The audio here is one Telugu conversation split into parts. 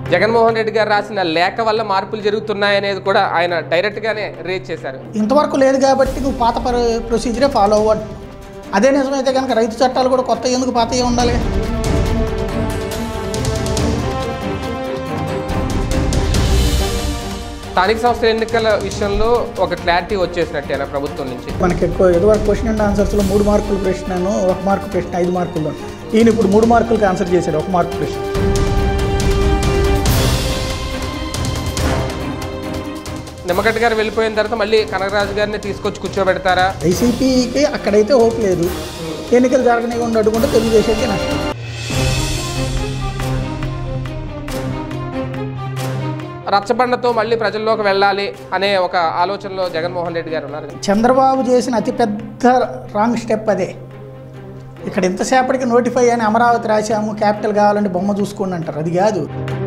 జగన్మోహన్ రెడ్డి గారు రాసిన లేఖ వల్ల మార్పులు జరుగుతున్నాయనేది కూడా ఆయన డైరెక్ట్గానే రేజ్ చేశారు ఇంతవరకు లేదు కాబట్టి నువ్వు పాత పర- ప్రొసీజరే ఫాలో అవ్వడు అదే నిజమైతే కనుక రైతు చట్టాలు కూడా కొత్త ఎందుకు పాతయే ఉండాలి స్థానిక సంస్థల ఎన్నికల విషయంలో ఒక క్లారిటీ వచ్చేసినట్టేనా ప్రభుత్వం నుంచి మనకి ఎక్కువ ఎదువరకు క్వశ్చన్ అండ్ ఆన్సర్స్లో మూడు మార్కులు ప్రశ్నను ఒక మార్కు ప్రశ్న ఐదు మార్కుల్లో ఈయన ఇప్పుడు మూడు మార్కులకి ఆన్సర్ చేశాడు ఒక మార్కు ప్రశ్న నిమ్మగడ్డ గారు వెళ్ళిపోయిన తర్వాత మళ్ళీ కనకరాజు గారిని తీసుకొచ్చి కూర్చోబెడతారా వైసీపీకి అక్కడైతే హోప్ లేదు ఎన్నికలు జరగనివ్వకుండా అడ్డుకుంటే తెలుగుదేశానికి నష్టం రచ్చబండతో మళ్ళీ ప్రజల్లోకి వెళ్ళాలి అనే ఒక ఆలోచనలో జగన్మోహన్ రెడ్డి గారు ఉన్నారు చంద్రబాబు చేసిన అతిపెద్ద రాంగ్ స్టెప్ అదే ఇక్కడ ఎంతసేపటికి నోటిఫై అని అమరావతి రాశాము క్యాపిటల్ కావాలంటే బొమ్మ చూసుకోండి అంటారు అది కాదు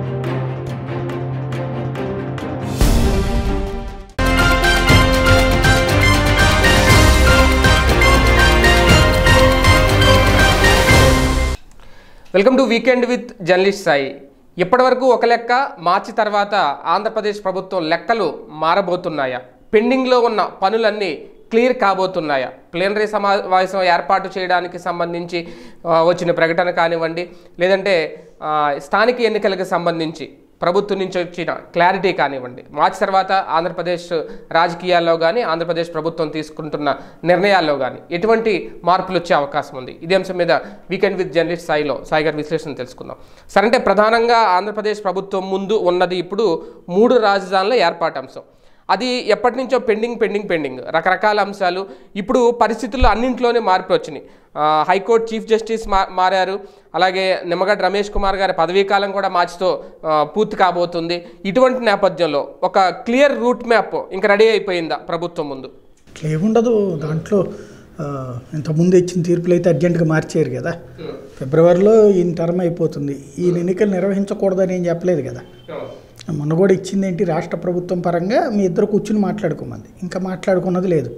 welcome to weekend with journalist Sai ఇప్పటివరకు ఒక లెక్క మార్చి తర్వాత ఆంధ్రప్రదేశ్ ప్రభుత్వం లెక్కలు మారబోతున్నాయా పెండింగ్లో ఉన్న పనులన్నీ క్లియర్ కాబోతున్నాయా ప్లేనరీ సమావేశం ఏర్పాటు చేయడానికి సంబంధించి ఆ, వచ్చిన ప్రకటన కానివ్వండి లేదంటే ఆ, స్థానిక ఎన్నికలకు సంబంధించి ప్రభుత్వం నుంచి వచ్చిన క్లారిటీ కానివ్వండి మార్చి తర్వాత ఆంధ్రప్రదేశ్ రాజకీయాల్లో కానీ ఆంధ్రప్రదేశ్ ప్రభుత్వం తీసుకుంటున్న నిర్ణయాల్లో కానీ ఎటువంటి మార్పులు వచ్చే అవకాశం ఉంది ఇదే అంశం మీద వీకెండ్ విత్ జర్నలిస్ట్ స్థాయిలో సాయి గారి విశ్లేషణ తెలుసుకుందాం సరే అంటే ప్రధానంగా ఆంధ్రప్రదేశ్ ప్రభుత్వం ముందు ఉన్నది ఇప్పుడు మూడు రాజధానుల ఏర్పాటు అంశం అది ఎప్పటి నుంచో పెండింగ్ పెండింగ్ పెండింగ్ రకరకాల అంశాలు ఇప్పుడు పరిస్థితుల్లో అన్నింట్లోనే మార్పు వచ్చినాయి ఆ, హైకోర్టు చీఫ్ జస్టిస్ మా మారారు అలాగే నిమ్మగడ్డ రమేష్ కుమార్ గారి పదవీకాలం కూడా మార్చితో ఆ, పూర్తి కాబోతుంది ఇటువంటి నేపథ్యంలో ఒక క్లియర్ రూట్ మ్యాప్ ఇంకా రెడీ అయిపోయిందా ప్రభుత్వం ముందు ఇట్లా ఏముండదు దాంట్లో ఆ, ఇంతకుముందు ఇచ్చిన తీర్పులు అయితే అర్జెంటుగా మార్చేయరు కదా ఫిబ్రవరిలో ఈయన టర్మ్ అయిపోతుంది ఈయన ఎన్నికలు నిర్వహించకూడదని ఏం చెప్పలేదు కదా మొన్న కూడా ఇచ్చింది ఏంటి రాష్ట్ర ప్రభుత్వం పరంగా మీ ఇద్దరు కూర్చుని మాట్లాడుకోమంది ఇంకా మాట్లాడుకున్నది లేదు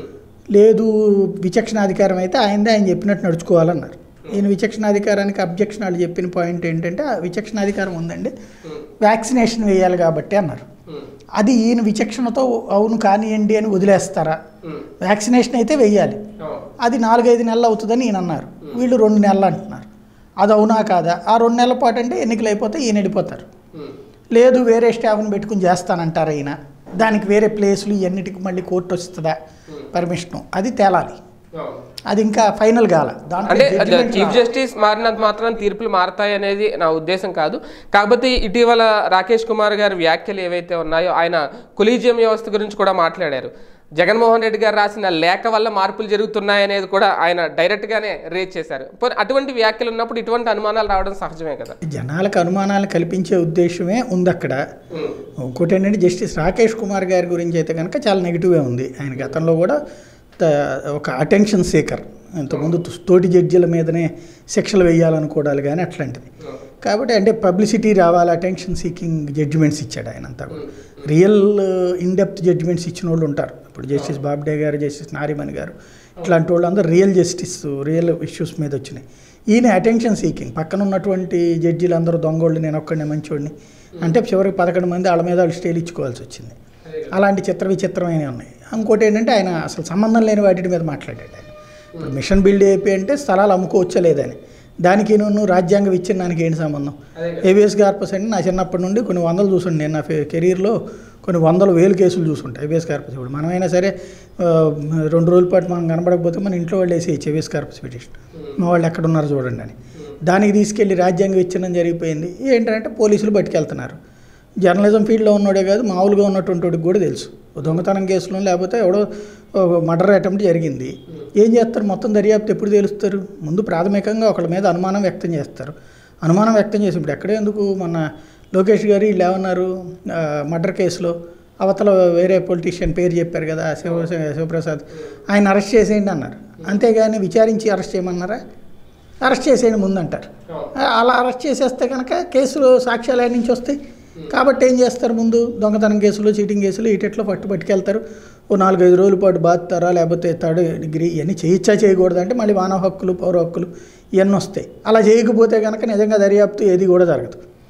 లేదు విచక్షణాధికారం అయితే ఆయనదే ఆయన చెప్పినట్టు నడుచుకోవాలన్నారు ఈయన విచక్షణాధికారానికి అబ్జెక్షన్ వాళ్ళు చెప్పిన పాయింట్ ఏంటంటే ఆ విచక్షణాధికారం ఉందండి వ్యాక్సినేషన్ వేయాలి కాబట్టి అన్నారు అది ఈయన విచక్షణతో అవును కానివ్వండి అని వదిలేస్తారా వ్యాక్సినేషన్ అయితే వెయ్యాలి అది నాలుగైదు నెలలు అవుతుందని ఈయన అన్నారు వీళ్ళు రెండు నెలలు అంటున్నారు అది అవునా కాదా ఆ రెండు నెలల పాటు అంటే ఎన్నికలు అయిపోతే ఈయన వెళ్ళిపోతారు లేదు వేరే స్టాఫ్ని పెట్టుకుని చేస్తానంటారు ఈయన దానికి వేరే ప్లేసులు ఇవన్నిటికి మళ్ళీ కోర్టు వస్తుందా పర్మిషను అది తేలాలి అది ఇంకా ఫైనల్ కాల అంటే దాంట్లో చీఫ్ జస్టిస్ మారినంత మాత్రం తీర్పులు మారతాయి అనేది నా ఉద్దేశం కాదు కాకపోతే ఇటీవల రాకేష్ కుమార్ గారి వ్యాఖ్యలు ఏవైతే ఉన్నాయో ఆయన కొలీజియం వ్యవస్థ గురించి కూడా మాట్లాడారు జగన్మోహన్ రెడ్డి గారు రాసిన లేఖ వల్ల మార్పులు జరుగుతున్నాయనేది కూడా ఆయన డైరెక్ట్గానే రేజ్ చేశారు పోనీ అటువంటి వ్యాఖ్యలు ఉన్నప్పుడు ఇటువంటి అనుమానాలు రావడం సహజమే కదా జనాలకు అనుమానాలు కల్పించే ఉద్దేశమే ఉంది అక్కడ ఇంకోటి ఏంటంటే జస్టిస్ రాకేష్ కుమార్ గారి గురించి అయితే కనుక చాలా నెగిటివే ఉంది ఆయన గతంలో కూడా త- ఒక అటెన్షన్ సీకర్ ఇంతకుముందు తోటి జడ్జీల మీదనే శిక్షలు వేయాలనుకోవడాలు కానీ అట్లాంటిది కాబట్టి అంటే పబ్లిసిటీ రావాలి అటెన్షన్ సీకింగ్ జడ్జిమెంట్స్ ఇచ్చాడు ఆయన అంతా కూడా రియల్ ఇన్డెప్త్ జడ్జిమెంట్స్ ఇచ్చిన వాళ్ళు ఉంటారు ఇప్పుడు జస్టిస్ బాబ్డే గారు జస్టిస్ నారిమన్ గారు ఇట్లాంటి వాళ్ళు అందరూ రియల్ జస్టిస్ రియల్ ఇష్యూస్ మీద వచ్చినాయి ఈయన అటెన్షన్ సీకింగ్ పక్కన ఉన్నటువంటి జడ్జీలు అందరూ దొంగోళ్ళు నేను ఒక్కడినే మంచోడిని అంటే చివరికి పదకొండు మంది వాళ్ళ మీద వాళ్ళు స్టేలు ఇచ్చుకోవాల్సి వచ్చింది అలాంటి చిత్ర విచిత్రమైనవి ఉన్నాయి ఇంకోటి ఏంటంటే ఆయన అసలు సంబంధం లేని వాటి మీద మాట్లాడాడు ఆయన ఇప్పుడు మిషన్ బిల్డ్ అయిపోయి అంటే స్థలాలు అమ్ముకోవచ్చా లేదని దానికి నువ్వు రాజ్యాంగ విచ్ఛిన్నానికి ఏంటి సంబంధం ఏబిఎస్ కార్పస్ అంటే నా చిన్నప్పటి నుండి కొన్ని వందలు చూసుండి నేను నా కెరీర్లో కొన్ని వందల వేలు కేసులు చూసుంటాయి ఏబిఎస్ కార్పస్ ఇప్పుడు మనమైనా సరే ఆ, రెండు రోజుల పాటు మనం కనబడకపోతే మన ఇంట్లో వాళ్ళు వేసేయచ్చు ఏబిఎస్ కార్పస్ పిటిషన్ మా వాళ్ళు ఎక్కడ ఉన్నారు చూడండి అని దానికి తీసుకెళ్ళి రాజ్యాంగ విచ్ఛిన్నం జరిగిపోయింది ఏంటంటే పోలీసులు పట్టుకెళ్తున్నారు జర్నలిజం ఫీల్డ్లో ఉన్నోడే కాదు మామూలుగా ఉన్నటువంటి వాడికి కూడా తెలుసు ఓ దొంగతనం కేసులో లేకపోతే ఎవడో మర్డర్ అటెంప్ట్ జరిగింది ఏం చేస్తారు మొత్తం దర్యాప్తు ఎప్పుడు తేలుస్తారు ముందు ప్రాథమికంగా ఒకళ్ళ మీద అనుమానం వ్యక్తం చేస్తారు అనుమానం వ్యక్తం చేసి ఇప్పుడు ఎక్కడ ఎందుకు మన లోకేష్ గారు వీళ్ళు ఏమన్నారు మర్డర్ కేసులో అవతల వేరే పొలిటీషియన్ పేరు చెప్పారు కదా శివ శివప్రసాద్ ఆయన అరెస్ట్ చేసేయండి అన్నారు అంతేగాని విచారించి అరెస్ట్ చేయమన్నారా అరెస్ట్ చేసేయండి ముందంటారు అలా అరెస్ట్ చేసేస్తే కనుక కేసులు సాక్ష్యాలు ఎక్కడి నుంచి వస్తాయి కాబట్టి ఏం చేస్తారు ముందు దొంగతనం కేసులు చీటింగ్ కేసులు ఇటెట్లో పట్టు పట్టుకెళ్తారు ఓ నాలుగైదు రోజుల పాటు బాధతారా లేకపోతే థర్డ్ డిగ్రీ ఇవన్నీ చేయొచ్చా చేయకూడదు అంటే మళ్ళీ మానవ హక్కులు పౌర హక్కులు ఇవన్నీ వస్తాయి అలా చేయకపోతే కనుక నిజంగా దర్యాప్తు ఏది కూడా జరగదు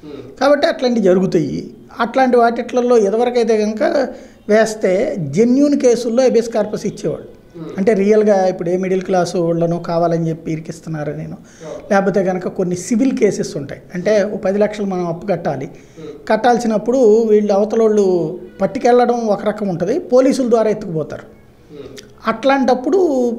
కాబట్టి అట్లాంటివి జరుగుతాయి అట్లాంటి వాటిట్లలో ఎదవరకైతే కనుక వేస్తే జెన్యున్ కేసుల్లో ఎబియస్ కార్పస్ ఇచ్చేవాడు అంటే రియల్గా ఇప్పుడు ఏ మిడిల్ క్లాస్ వాళ్ళను కావాలని చెప్పి ఇరికిస్తున్నారు నేను లేకపోతే కనుక కొన్ని సివిల్ కేసెస్ ఉంటాయి అంటే ఓ పది లక్షలు మనం అప్పు కట్టాలి కట్టాల్సినప్పుడు వీళ్ళు అవతలోళ్ళు పట్టుకెళ్ళడం ఒక రకం ఉంటుంది పోలీసుల ద్వారా ఎత్తుకుపోతారు అట్లాంటప్పుడు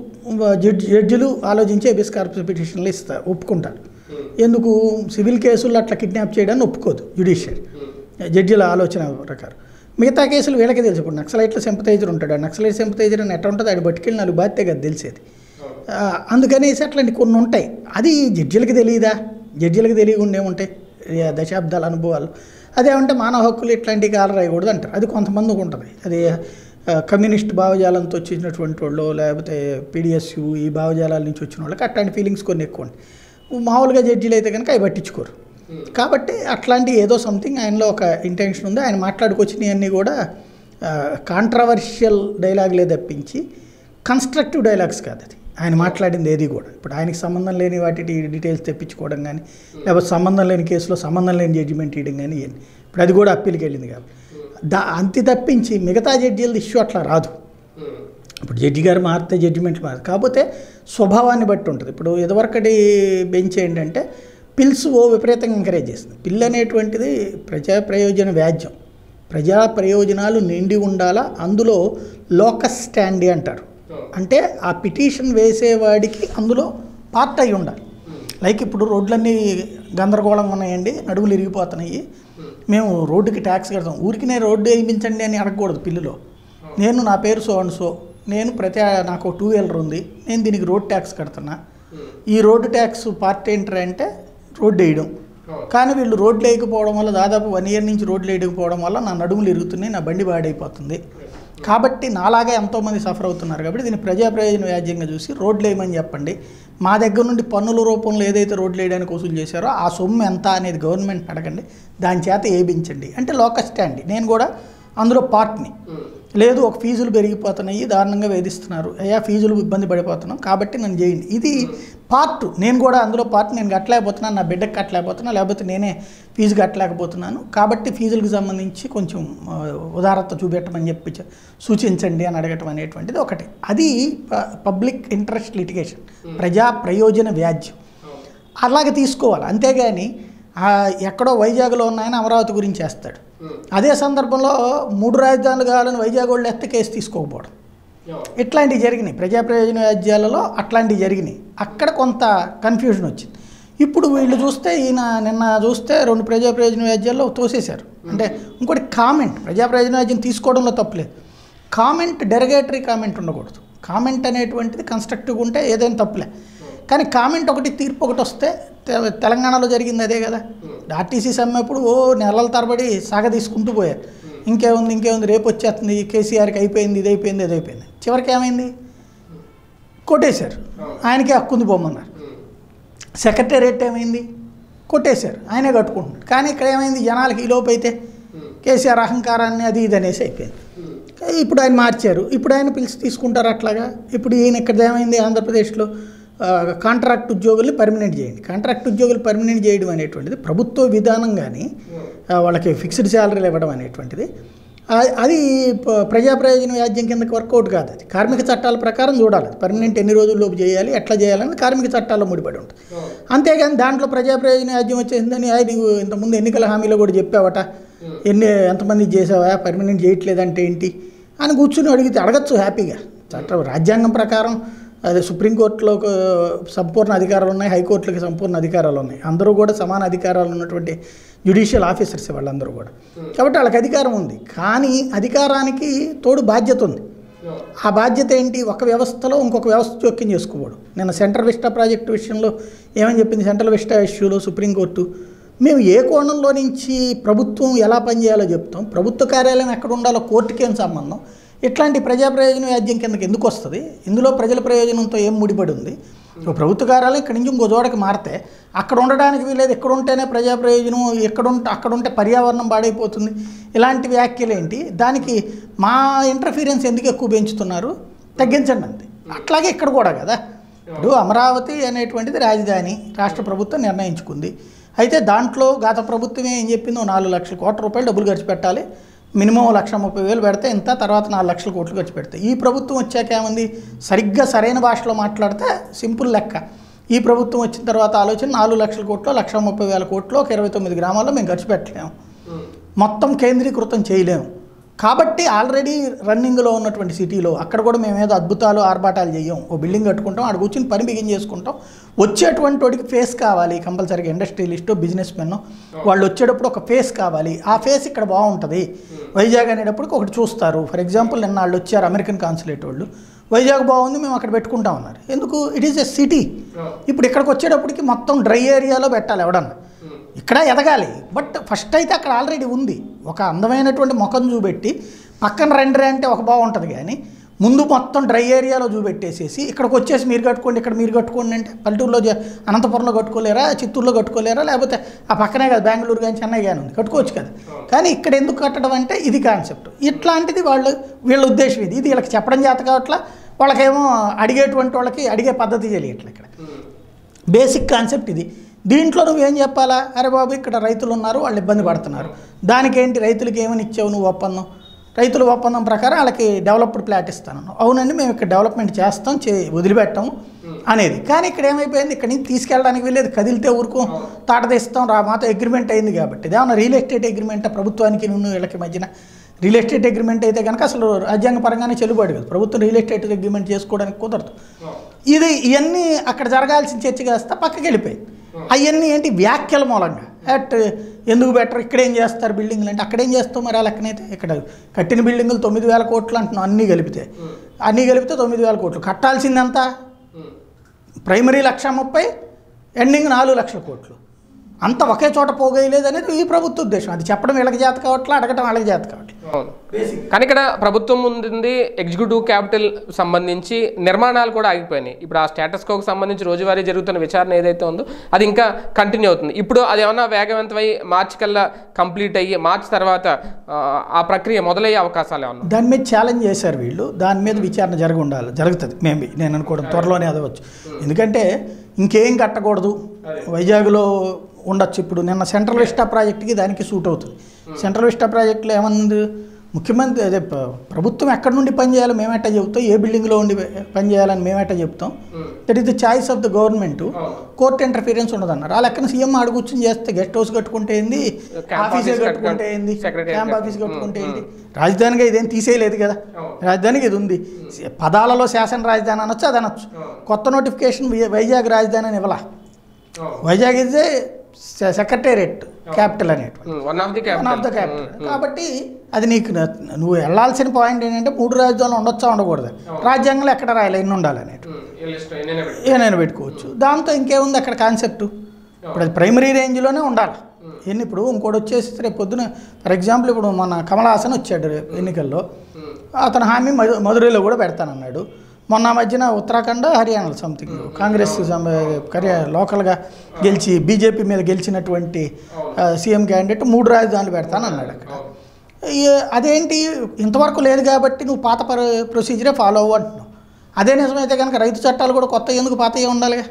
జడ్జి జడ్జిలు ఆలోచించి ఎబిస్ కార్పస్ పిటిషన్లు ఇస్తారు ఒప్పుకుంటారు ఎందుకు సివిల్ కేసుల్లో అట్లా కిడ్నాప్ చేయడాన్ని ఒప్పుకోదు జ్యుడిషియరీ జడ్జిల ఆలోచన ప్రకారం మిగతా కేసులు వీళ్ళకే తెలుసు ఇప్పుడు నక్సలైట్ల సింపతైజర్ ఉంటాడు ఆ నక్సలైట్ సింపతైజర్ అని ఎట్లా ఉంటుంది ఆడు బట్టుకెళ్ళి నాలుగు బాధ్యత కదా తెలిసేది ఆ, అందుకనేసి అట్లాంటి కొన్ని ఉంటాయి అది జడ్జిలకు తెలియదా జడ్జిలకు తెలియకుండా ఏముంటాయి ఏ దశాబ్దాల అనుభవాలు అదేమంటే మానవ హక్కులు ఇట్లాంటివి కాలు రాయకూడదు అంటారు అది కొంతమందికి ఉంటుంది అది ఆ, కమ్యూనిస్ట్ భావజాలంతో వచ్చినటువంటి వాళ్ళు లేకపోతే పీడిఎస్యు ఈ భావజాలాల నుంచి వచ్చిన వాళ్ళకి అట్లాంటి ఫీలింగ్స్ కొన్ని ఎక్కువ ఉంటాయి మామూలుగా జడ్జీలు అయితే కనుక అవి పట్టించుకోరు కాబట్టి అట్లాంటి ఏదో సంథింగ్ ఆయనలో ఒక ఇంటెన్షన్ ఉంది ఆయన మాట్లాడుకొచ్చినవన్నీ కూడా కాంట్రవర్షియల్ డైలాగులే తప్పించి కన్స్ట్రక్టివ్ డైలాగ్స్ కాదు అది ఆయన మాట్లాడింది ఏది కూడా ఇప్పుడు ఆయనకి సంబంధం లేని వాటి డీటెయిల్స్ తెప్పించుకోవడం కానీ లేకపోతే సంబంధం లేని కేసులో సంబంధం లేని జడ్జిమెంట్ ఇవ్వడం కానీ ఇవన్నీ ఇప్పుడు అది కూడా అప్పీల్కి వెళ్ళింది కాబట్టి దా అంతి తప్పించి మిగతా జడ్జీలది ఇష్యూ అట్లా రాదు ఇప్పుడు జడ్జి గారు మారితే జడ్జిమెంట్లు మారు కాకపోతే స్వభావాన్ని బట్టి ఉంటుంది ఇప్పుడు ఇదివరకటి బెంచ్ ఏంటంటే పిల్స్ ఓ విపరీతంగా ఎంకరేజ్ చేస్తుంది పిల్ అనేటువంటిది ప్రజా ప్రయోజన వ్యాజ్యం ప్రజా ప్రయోజనాలు నిండి ఉండాలా అందులో లోకస్ స్టాండీ అంటారు అంటే ఆ పిటిషన్ వేసేవాడికి అందులో పార్ట్ అయి ఉండాలి లైక్ ఇప్పుడు రోడ్లన్నీ గందరగోళంగా ఉన్నాయండి నడుములు ఇరిగిపోతున్నాయి మేము రోడ్డుకి ట్యాక్స్ కడతాం ఊరికి నేను రోడ్డు వేయించండి అని అడగకూడదు పిల్లులో నేను నా పేరు సో అండ్ సో నేను ప్రతి నాకు టూ వీలర్ ఉంది నేను దీనికి రోడ్ ట్యాక్స్ కడుతున్నా ఈ రోడ్డు ట్యాక్స్ పార్ట్ ఏంటంటే అంటే రోడ్డు వేయడం కానీ వీళ్ళు రోడ్లు వేయకపోవడం వల్ల దాదాపు వన్ ఇయర్ నుంచి రోడ్లు వేయకపోవడం వల్ల నా నడుములు ఇరుగుతున్నాయి నా బండి పాడైపోతుంది కాబట్టి నాలాగే ఎంతోమంది సఫర్ అవుతున్నారు కాబట్టి దీన్ని ప్రజా ప్రయోజన వ్యాజ్యంగా చూసి రోడ్లు వేయమని చెప్పండి మా దగ్గర నుండి పన్నుల రూపంలో ఏదైతే రోడ్లు వేయడానికి వసూలు చేశారో ఆ సొమ్ము ఎంత అనేది గవర్నమెంట్ అడగండి దాని చేత ఏబించండి అంటే లోకల్ స్టాండ్ నేను కూడా అందులో పార్ట్ని లేదు ఒక ఫీజులు పెరిగిపోతున్నాయి దారుణంగా వేధిస్తున్నారు అయ్యా ఫీజులు ఇబ్బంది పడిపోతున్నాం కాబట్టి నన్ను చేయండి ఇది పార్ట్ నేను కూడా అందులో పార్ట్ నేను కట్టలేకపోతున్నాను నా బిడ్డకి కట్టలేకపోతున్నా లేకపోతే నేనే ఫీజు కట్టలేకపోతున్నాను కాబట్టి ఫీజులకు సంబంధించి కొంచెం ఆ, ఉదారత చూపెట్టమని చెప్పి చె- సూచించండి అని అడగటం అనేటువంటిది ఒకటి అది ప- పబ్లిక్ ఇంట్రెస్ట్ లిటిగేషన్ ప్రజా ప్రయోజన వ్యాజ్యం అలాగే తీసుకోవాలి అంతేగాని ఆ, ఎక్కడో వైజాగ్లో ఉన్నాయని అమరావతి గురించి వేస్తాడు అదే సందర్భంలో మూడు రాజధానులు కావాలని వైజాగ్ వాళ్ళు ఎత్తే కేసు తీసుకోకపోవడం ఇట్లాంటివి జరిగినాయి ప్రజా ప్రయోజన వ్యాజ్యాలలో అట్లాంటివి జరిగినాయి అక్కడ కొంత కన్ఫ్యూజన్ వచ్చింది ఇప్పుడు వీళ్ళు చూస్తే ఈయన నిన్న చూస్తే రెండు ప్రజా ప్రయోజన వ్యాజ్యాల్లో తోసేశారు అంటే ఇంకోటి కామెంట్ ప్రజా ప్రయోజన వ్యాజ్యం తీసుకోవడంలో తప్పులేదు కామెంట్ డెరగేటరీ కామెంట్ ఉండకూడదు కామెంట్ అనేటువంటిది కన్స్ట్రక్టివ్గా ఉంటే ఏదైనా తప్పులే కానీ కామెంట్ ఒకటి తీర్పు ఒకటి వస్తే తె- తెలంగాణలో జరిగింది అదే కదా ఆర్టీసీ సమ్మె అప్పుడు ఓ నెలల తరబడి సాగ తీసుకుంటూ పోయారు ఇంకేముంది ఇంకేముంది రేపు వచ్చేస్తుంది కేసీఆర్కి అయిపోయింది ఇది అయిపోయింది ఇది అయిపోయింది చివరికి ఏమైంది కొట్టేశారు ఆయనకే హక్కుంది పోమన్నారు సెక్రటేరియట్ ఏమైంది కొట్టేశారు ఆయనే కట్టుకుంటున్నాడు కానీ ఇక్కడ ఏమైంది జనాలకి ఈ లోపు అయితే కేసీఆర్ అహంకారాన్ని అది ఇది అనేసి అయిపోయింది ఇప్పుడు ఆయన మార్చారు ఇప్పుడు ఆయన పిలిచి తీసుకుంటారు అట్లాగా ఇప్పుడు ఈయన ఇక్కడ ఏమైంది ఆంధ్రప్రదేశ్లో ఆ, కాంట్రాక్ట్ ఉద్యోగుల్ని పర్మనెంట్ చేయండి కాంట్రాక్ట్ ఉద్యోగులు పర్మనెంట్ చేయడం అనేటువంటిది ప్రభుత్వ విధానం కానీ ఆ, వాళ్ళకి ఫిక్స్డ్ శాలరీలు ఇవ్వడం అనేటువంటిది ఆ- అది ప- ప్రజా ప్రయోజన వ్యాజ్యం కిందకి వర్కౌట్ కాదు అది కార్మిక చట్టాల ప్రకారం చూడాలి పర్మనెంట్ ఎన్ని రోజుల్లోపు చేయాలి ఎట్లా చేయాలని కార్మిక చట్టాల్లో ముడిపడి ఉంటుంది అంతేగాని దాంట్లో ప్రజా ప్రయోజన వ్యాజ్యం వచ్చేసిందని "ఆయ్, నీవు ఇంతకుముందు ఎన్నికల హామీలో కూడా చెప్పావట ఎన్ని ఎంతమంది చేసావా పర్మనెంట్ చేయట్లేదంటే ఏంటి అని కూర్చుని అడిగితే అడగచ్చు హ్యాపీగా చట్టం రాజ్యాంగం ప్రకారం అదే సుప్రీంకోర్టులో ఒక సంపూర్ణ అధికారాలు ఉన్నాయి హైకోర్టులకి సంపూర్ణ అధికారాలు ఉన్నాయి అందరూ కూడా సమాన అధికారాలు ఉన్నటువంటి జ్యుడిషియల్ ఆఫీసర్స్ వాళ్ళందరూ కూడా కాబట్టి వాళ్ళకి అధికారం ఉంది కానీ అధికారానికి తోడు బాధ్యత ఉంది ఆ బాధ్యత ఏంటి ఒక వ్యవస్థలో ఇంకొక వ్యవస్థ జోక్యం చేసుకోవడం నిన్న సెంట్రల్ విస్టా ప్రాజెక్టు విషయంలో ఏమని చెప్పింది సెంట్రల్ విస్టా ఇష్యూలో సుప్రీంకోర్టు మేము ఏ కోణంలో నుంచి ప్రభుత్వం ఎలా పనిచేయాలో చెప్తాం ప్రభుత్వ కార్యాలయం ఎక్కడ ఉండాలో కోర్టుకేం సంబంధం ఇట్లాంటి ప్రజా ప్రయోజన వ్యాజ్యం కిందకి ఎందుకు వస్తుంది ఇందులో ప్రజల ప్రయోజనంతో ఏం ముడిపడి ఉంది ఒక ప్రభుత్వ కార్యాలయం ఇక్కడి నుంచి ఇంకో చోటకి మారితే అక్కడ ఉండడానికి వీలేదు ఎక్కడ ఉంటేనే ప్రజా ప్రయోజనం ఎక్కడ ఉంటే అక్కడ ఉంటే పర్యావరణం పాడైపోతుంది ఇలాంటి వ్యాఖ్యలు ఏంటి దానికి మా ఇంటర్ఫీరెన్స్ ఎందుకు ఎక్కువ పెంచుతున్నారు తగ్గించండి అంతే అట్లాగే ఇక్కడ కూడా కదా ఇప్పుడు అమరావతి అనేటువంటిది రాజధాని రాష్ట్ర ప్రభుత్వం నిర్ణయించుకుంది అయితే దాంట్లో గత ప్రభుత్వమే ఏం చెప్పిందో నాలుగు లక్షల కోట్ల రూపాయలు డబ్బులు ఖర్చు పెట్టాలి మినిమం లక్ష ముప్పై వేలు పెడితే ఇంత తర్వాత నాలుగు లక్షల కోట్లు ఖర్చు పెడితే ఈ ప్రభుత్వం వచ్చాక ఏముంది సరిగ్గా సరైన భాషలో మాట్లాడితే సింపుల్ లెక్క ఈ ప్రభుత్వం వచ్చిన తర్వాత ఆలోచన నాలుగు లక్షల కోట్లు లక్ష ముప్పై వేల కోట్లు ఒక ఇరవై తొమ్మిది గ్రామాల్లో మేము ఖర్చు పెట్టలేము మొత్తం కేంద్రీకృతం చేయలేము కాబట్టి ఆల్రెడీ రన్నింగ్లో ఉన్నటువంటి సిటీలో అక్కడ కూడా మేము ఏదో అద్భుతాలు ఆర్భాటాలు చేయం ఓ బిల్డింగ్ కట్టుకుంటాం అక్కడ కూర్చుని పని బిగిన్ చేసుకుంటాం వచ్చేటువంటి వాడికి ఫేస్ కావాలి కంపల్సరీగా ఇండస్ట్రియలిస్ట్ బిజినెస్ మెన్ వాళ్ళు వచ్చేటప్పుడు ఒక ఫేస్ కావాలి ఆ ఫేస్ ఇక్కడ బాగుంటుంది వైజాగ్ అనేటప్పటికి ఒకటి చూస్తారు ఫర్ ఎగ్జాంపుల్ నిన్న వాళ్ళు వచ్చారు అమెరికన్ కాన్సులేట్ వాళ్ళు వైజాగ్ బాగుంది మేము అక్కడ పెట్టుకుంటాం అన్నారు ఎందుకు ఇట్ ఈస్ ఎ సిటీ ఇప్పుడు ఇక్కడికి వచ్చేటప్పటికి మొత్తం డ్రై ఏరియాలో పెట్టాలి ఎవడన్నా ఇక్కడ ఎదగాలి బట్ ఫస్ట్ అయితే అక్కడ ఆల్రెడీ ఉంది ఒక అందమైనటువంటి ముఖం చూపెట్టి పక్కన రెండరే అంటే ఒక బాగుంటుంది కానీ ముందు మొత్తం డ్రై ఏరియాలో చూపెట్టేసేసి ఇక్కడికి వచ్చేసి మీరు కట్టుకోండి ఇక్కడ మీరు కట్టుకోండి అంటే పల్లెటూరులో జ- అనంతపురంలో కట్టుకోలేరా చిత్తూరులో కట్టుకోలేరా లేకపోతే ఆ పక్కనే కదా బెంగళూరు కానీ చెన్నై కానీ ఉంది కట్టుకోవచ్చు కదా కానీ ఇక్కడ ఎందుకు కట్టడం అంటే ఇది కాన్సెప్ట్ ఇట్లాంటిది వాళ్ళు వీళ్ళ ఉద్దేశం ఇది ఇది వీళ్ళకి చెప్పడం చేత కావట్లా వాళ్ళకేమో అడిగేటువంటి వాళ్ళకి అడిగే పద్ధతి తెలియట్లే ఇక్కడ బేసిక్ కాన్సెప్ట్ ఇది దీంట్లో నువ్వేం చెప్పాలా అరే బాబు ఇక్కడ రైతులు ఉన్నారు వాళ్ళు ఇబ్బంది పడుతున్నారు దానికేంటి రైతులకి ఏమని ఇచ్చావు నువ్వు ఒప్పందం రైతుల ఒప్పందం ప్రకారం వాళ్ళకి డెవలప్డ్ ప్లాట్ ఇస్తాను అవునండి మేము ఇక్కడ డెవలప్మెంట్ చేస్తాం చే వదిలిపెట్టాము అనేది కానీ ఇక్కడ ఏమైపోయింది ఇక్కడ నుంచి తీసుకెళ్ళడానికి వెళ్ళేది కదిలితే ఊరుకో తాట తీస్తాం రా మాతో అగ్రిమెంట్ అయింది కాబట్టి ఇదేమన్నా రియల్ ఎస్టేట్ అగ్రిమెంట్ ప్రభుత్వానికి నువ్వు వీళ్ళకి మధ్యన రియల్ ఎస్టేట్ అగ్రిమెంట్ అయితే కనుక అసలు రాజ్యాంగ పరంగానే చెల్లుబాటు కదా ప్రభుత్వం రియల్ ఎస్టేట్ అగ్రిమెంట్ చేసుకోవడానికి కుదరదు ఇది ఇవన్నీ అక్కడ జరగాల్సిన చర్చ కాస్త పక్కకి వెళ్ళిపోయి అవన్నీ ఏంటి వ్యాఖ్యల మూలంగా అట్ ఎందుకు బెటర్ ఇక్కడ ఏం చేస్తారు బిల్డింగ్లు అంటే అక్కడ ఏం చేస్తాం మరి ఆ లెక్కనైతే ఇక్కడ కట్టిన బిల్డింగులు తొమ్మిది వేల కోట్లు అంటున్నాం అన్నీ కలిపితే అన్నీ కలిపితే తొమ్మిది వేల కోట్లు కట్టాల్సింది ఎంత ప్రైమరీ లక్ష ముప్పై ఎండింగ్ నాలుగు లక్షల కోట్లు అంత ఒకే చోట పోగేయలేదు అనేది ఈ ప్రభుత్వ ఉద్దేశం అది చెప్పడం వీళ్ళకి చేత కావట్లే అడగటం వాళ్ళకి చేత కావట్లేదు అవును కానీ ఇక్కడ ప్రభుత్వం ముందుంది ఎగ్జిక్యూటివ్ క్యాపిటల్ సంబంధించి నిర్మాణాలు కూడా ఆగిపోయినాయి ఇప్పుడు ఆ స్టేటస్ కోకి సంబంధించి రోజువారీ జరుగుతున్న విచారణ ఏదైతే ఉందో అది ఇంకా కంటిన్యూ అవుతుంది ఇప్పుడు అది ఏమన్నా వేగవంతమై మార్చి కల్లా కంప్లీట్ అయ్యి మార్చి తర్వాత ఆ, ఆ ప్రక్రియ మొదలయ్యే అవకాశాలు ఏమన్నా దాని మీద ఛాలెంజ్ చేశారు వీళ్ళు దాని మీద విచారణ జరిగి ఉండాలి జరుగుతుంది మేబీ నేను అనుకోవడం త్వరలోనే అదవచ్చు ఎందుకంటే ఇంకేం కట్టకూడదు వైజాగ్లో ఉండొచ్చు ఇప్పుడు నిన్న సెంట్రల్ విస్టా ప్రాజెక్ట్కి దానికి సూట్ అవుతుంది సెంట్రల్ విస్టా ప్రాజెక్టులో ఏమన్నది ముఖ్యమంత్రి అదే ప్ర- ప్రభుత్వం ఎక్కడి నుండి పని చేయాలో మేమేటా చెబుతాం ఏ బిల్డింగ్లో ఉండి పని చేయాలని మేమేటా చెప్తాం that is the choice of the government court interference ఉండదన్నారు ఆ లెక్కన సీఎం ఆడ కూర్చొని చేస్తే గెస్ట్ హౌస్ కట్టుకుంటే ఏంది Camp ఆఫీసే office కట్టుకుంటే కట్టుకుంటే, ఏంది secretariat క్యాంప్ ఆఫీస్ కట్టు- కట్టుకుంటే ఏంటి రాజధానిగా ఇదేం తీసేయలేదు కదా రాజధానికి ఇది ఉంది పదాలలో శాసన రాజధాని అనొచ్చు అది అనొచ్చు కొత్త నోటిఫికేషన్ వై- వైజాగ్ రాజధాని అని ఇవ్వాల Vizag is a secretariat capital అనేటువంటి one of the one of the capital కాబట్టి అది నీకు న- నువ్వు వెళ్ళాల్సిన పాయింట్ ఏంటంటే మూడు రాజధానులు ఉండొచ్చా ఉండకూడదు రాజ్యాంగంలో ఎక్కడ రాయాలి ఎన్ని ఉండాలి అనేటి ఏనైనా పెట్టుకోవచ్చు దాంతో ఇంకేముంది అక్కడ కాన్సెప్ట్ ఇప్పుడు అది ప్రైమరీ రేంజ్లోనే ఉండాలి ఎన్ని ఇప్పుడు ఇంకోటి వచ్చేసి రేపు పొద్దున ఫర్ ఎగ్జాంపుల్ ఇప్పుడు మన కమల్ హాసన్ వచ్చాడు రేపు ఎన్నికల్లో అతను హామీ మధు మధురైలో కూడా పెడతానన్నాడు మొన్న మధ్యన ఉత్తరాఖండ్ హర్యానా సంథింగ్ కాంగ్రెస్ సం- కరియా లోకల్గా గెలిచి బీజేపీ మీద గెలిచినటువంటి సీఎం క్యాండిడేట్ మూడు రాజధానులు పెడతానన్నాడు అక్కడ ఈ- అదేంటి ఇంతవరకు లేదు కాబట్టి నువ్వు పాత పర- ప్రొసీజరే ఫాలో అవ్వు అంటున్నావు అదే నిజమైతే కనుక రైతు చట్టాలు కూడా కొత్త ఎందుకు పాతయే ఉండాలిగా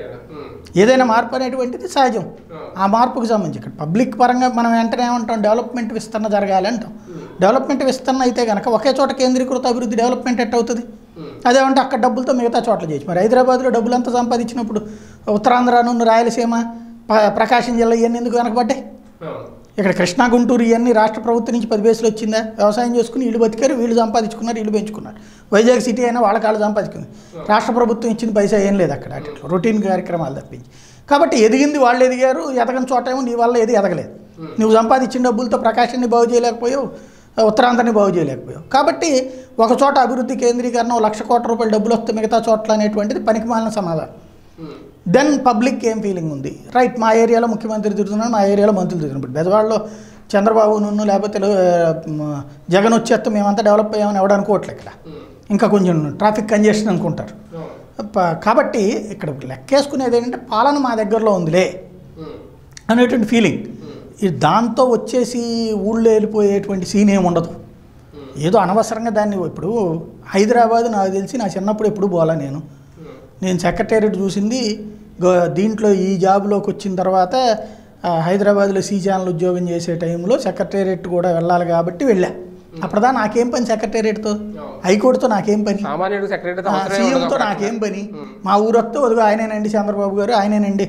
ఏదైనా మార్పు అనేటువంటిది సహజం ఆ మార్పుకు సంబంధించి ఇక్కడ పబ్లిక్ పరంగా మనం వెంటనే ఏమంటాం డెవలప్మెంట్ విస్తరణ జరగాలి అంటాం డెవలప్మెంట్ విస్తరణ అయితే కనుక ఒకే చోట కేంద్రీకృత అభివృద్ధి డెవలప్మెంట్ ఎట్ అవుతుంది అదేమంటే అక్కడ డబ్బులతో మిగతా చోట్ల చేయొచ్చు మరి హైదరాబాద్లో డబ్బులు అంతా సంపాదించినప్పుడు ఉత్తరాంధ్ర నుండి రాయలసీమ ప- ప్రకాశం జిల్లా ఇవన్నీ ఎందుకు వెనకబడ్డాయి ఇక్కడ కృష్ణా గుంటూరు ఇవన్నీ రాష్ట్ర ప్రభుత్వం నుంచి పది బేసులు వచ్చిందా వ్యవసాయం చేసుకుని వీళ్ళు బతికారు వీళ్ళు సంపాదించుకున్నారు వీళ్ళు పెంచుకున్నారు వైజాగ్ సిటీ అయినా వాళ్ళ కాళ్ళు సంపాదించుకుంది రాష్ట్ర ప్రభుత్వం ఇచ్చిన పైసా ఏం లేదు అక్కడ అట్లా రొటీన్ కార్యక్రమాలు తప్పించి కాబట్టి ఎదిగింది వాళ్ళు ఎదిగారు ఎదగని చోట ఏమో నీ వల్ల ఏది ఎదగలేదు నువ్వు సంపాదించిన డబ్బులతో ప్రకాశాన్ని బాగు చేయలేకపోయావు ఉత్తరాంధ్రని బాగు చేయలేకపోయావు కాబట్టి ఒక చోట అభివృద్ధి కేంద్రీకరణ ఓ లక్ష కోట్ల రూపాయలు డబ్బులు వస్తే మిగతా చోట్ల అనేటువంటిది పనికిమాలిన సమాధానం దెన్ పబ్లిక్ ఏం ఫీలింగ్ ఉంది రైట్ మా ఏరియాలో ముఖ్యమంత్రి తిరుగుతున్నాడు మా ఏరియాలో మంత్రులు తిరుగుతున్నారు ఇప్పుడు బెజవాడలో చంద్రబాబు నున్ను లేకపోతే లో- మ, జగన్ వచ్చేస్తే మేమంతా డెవలప్ అయ్యామని ఎవడు అనుకోవట్లే ఇక్కడ ఇంకా కొంచెం ట్రాఫిక్ కంజెషన్ అనుకుంటారు ప- కాబట్టి ఇక్కడ లెక్కేసుకునేది ఏంటంటే పాలన మా దగ్గరలో ఉందిలే అనేటువంటి ఫీలింగ్ ఈ దాంతో వచ్చేసి ఊళ్ళో వెళ్ళిపోయేటువంటి సీన్ ఏమి ఉండదు ఏదో అనవసరంగా దాన్ని ఇప్పుడు హైదరాబాద్ నాకు తెలిసి నా చిన్నప్పుడు ఎప్పుడు పోలా నేను నేను సెక్రటేరియట్ చూసింది గ- దీంట్లో ఈ జాబ్లోకి వచ్చిన తర్వాత ఆ, హైదరాబాద్లో సి ఛానల్ ఉద్యోగం చేసే టైంలో సెక్రటేరియట్ కూడా వెళ్ళాలి కాబట్టి వెళ్ళా అప్పటిదా నాకేం పని సెక్రటేరియట్తో హైకోర్టుతో నాకేం పని సామాన్యుడు సెక్రటరీ ఆ, సీఎంతో నాకేం పని మా ఊరొస్తే వదిగో ఆయనేనండి చంద్రబాబు గారు ఆయనేనండి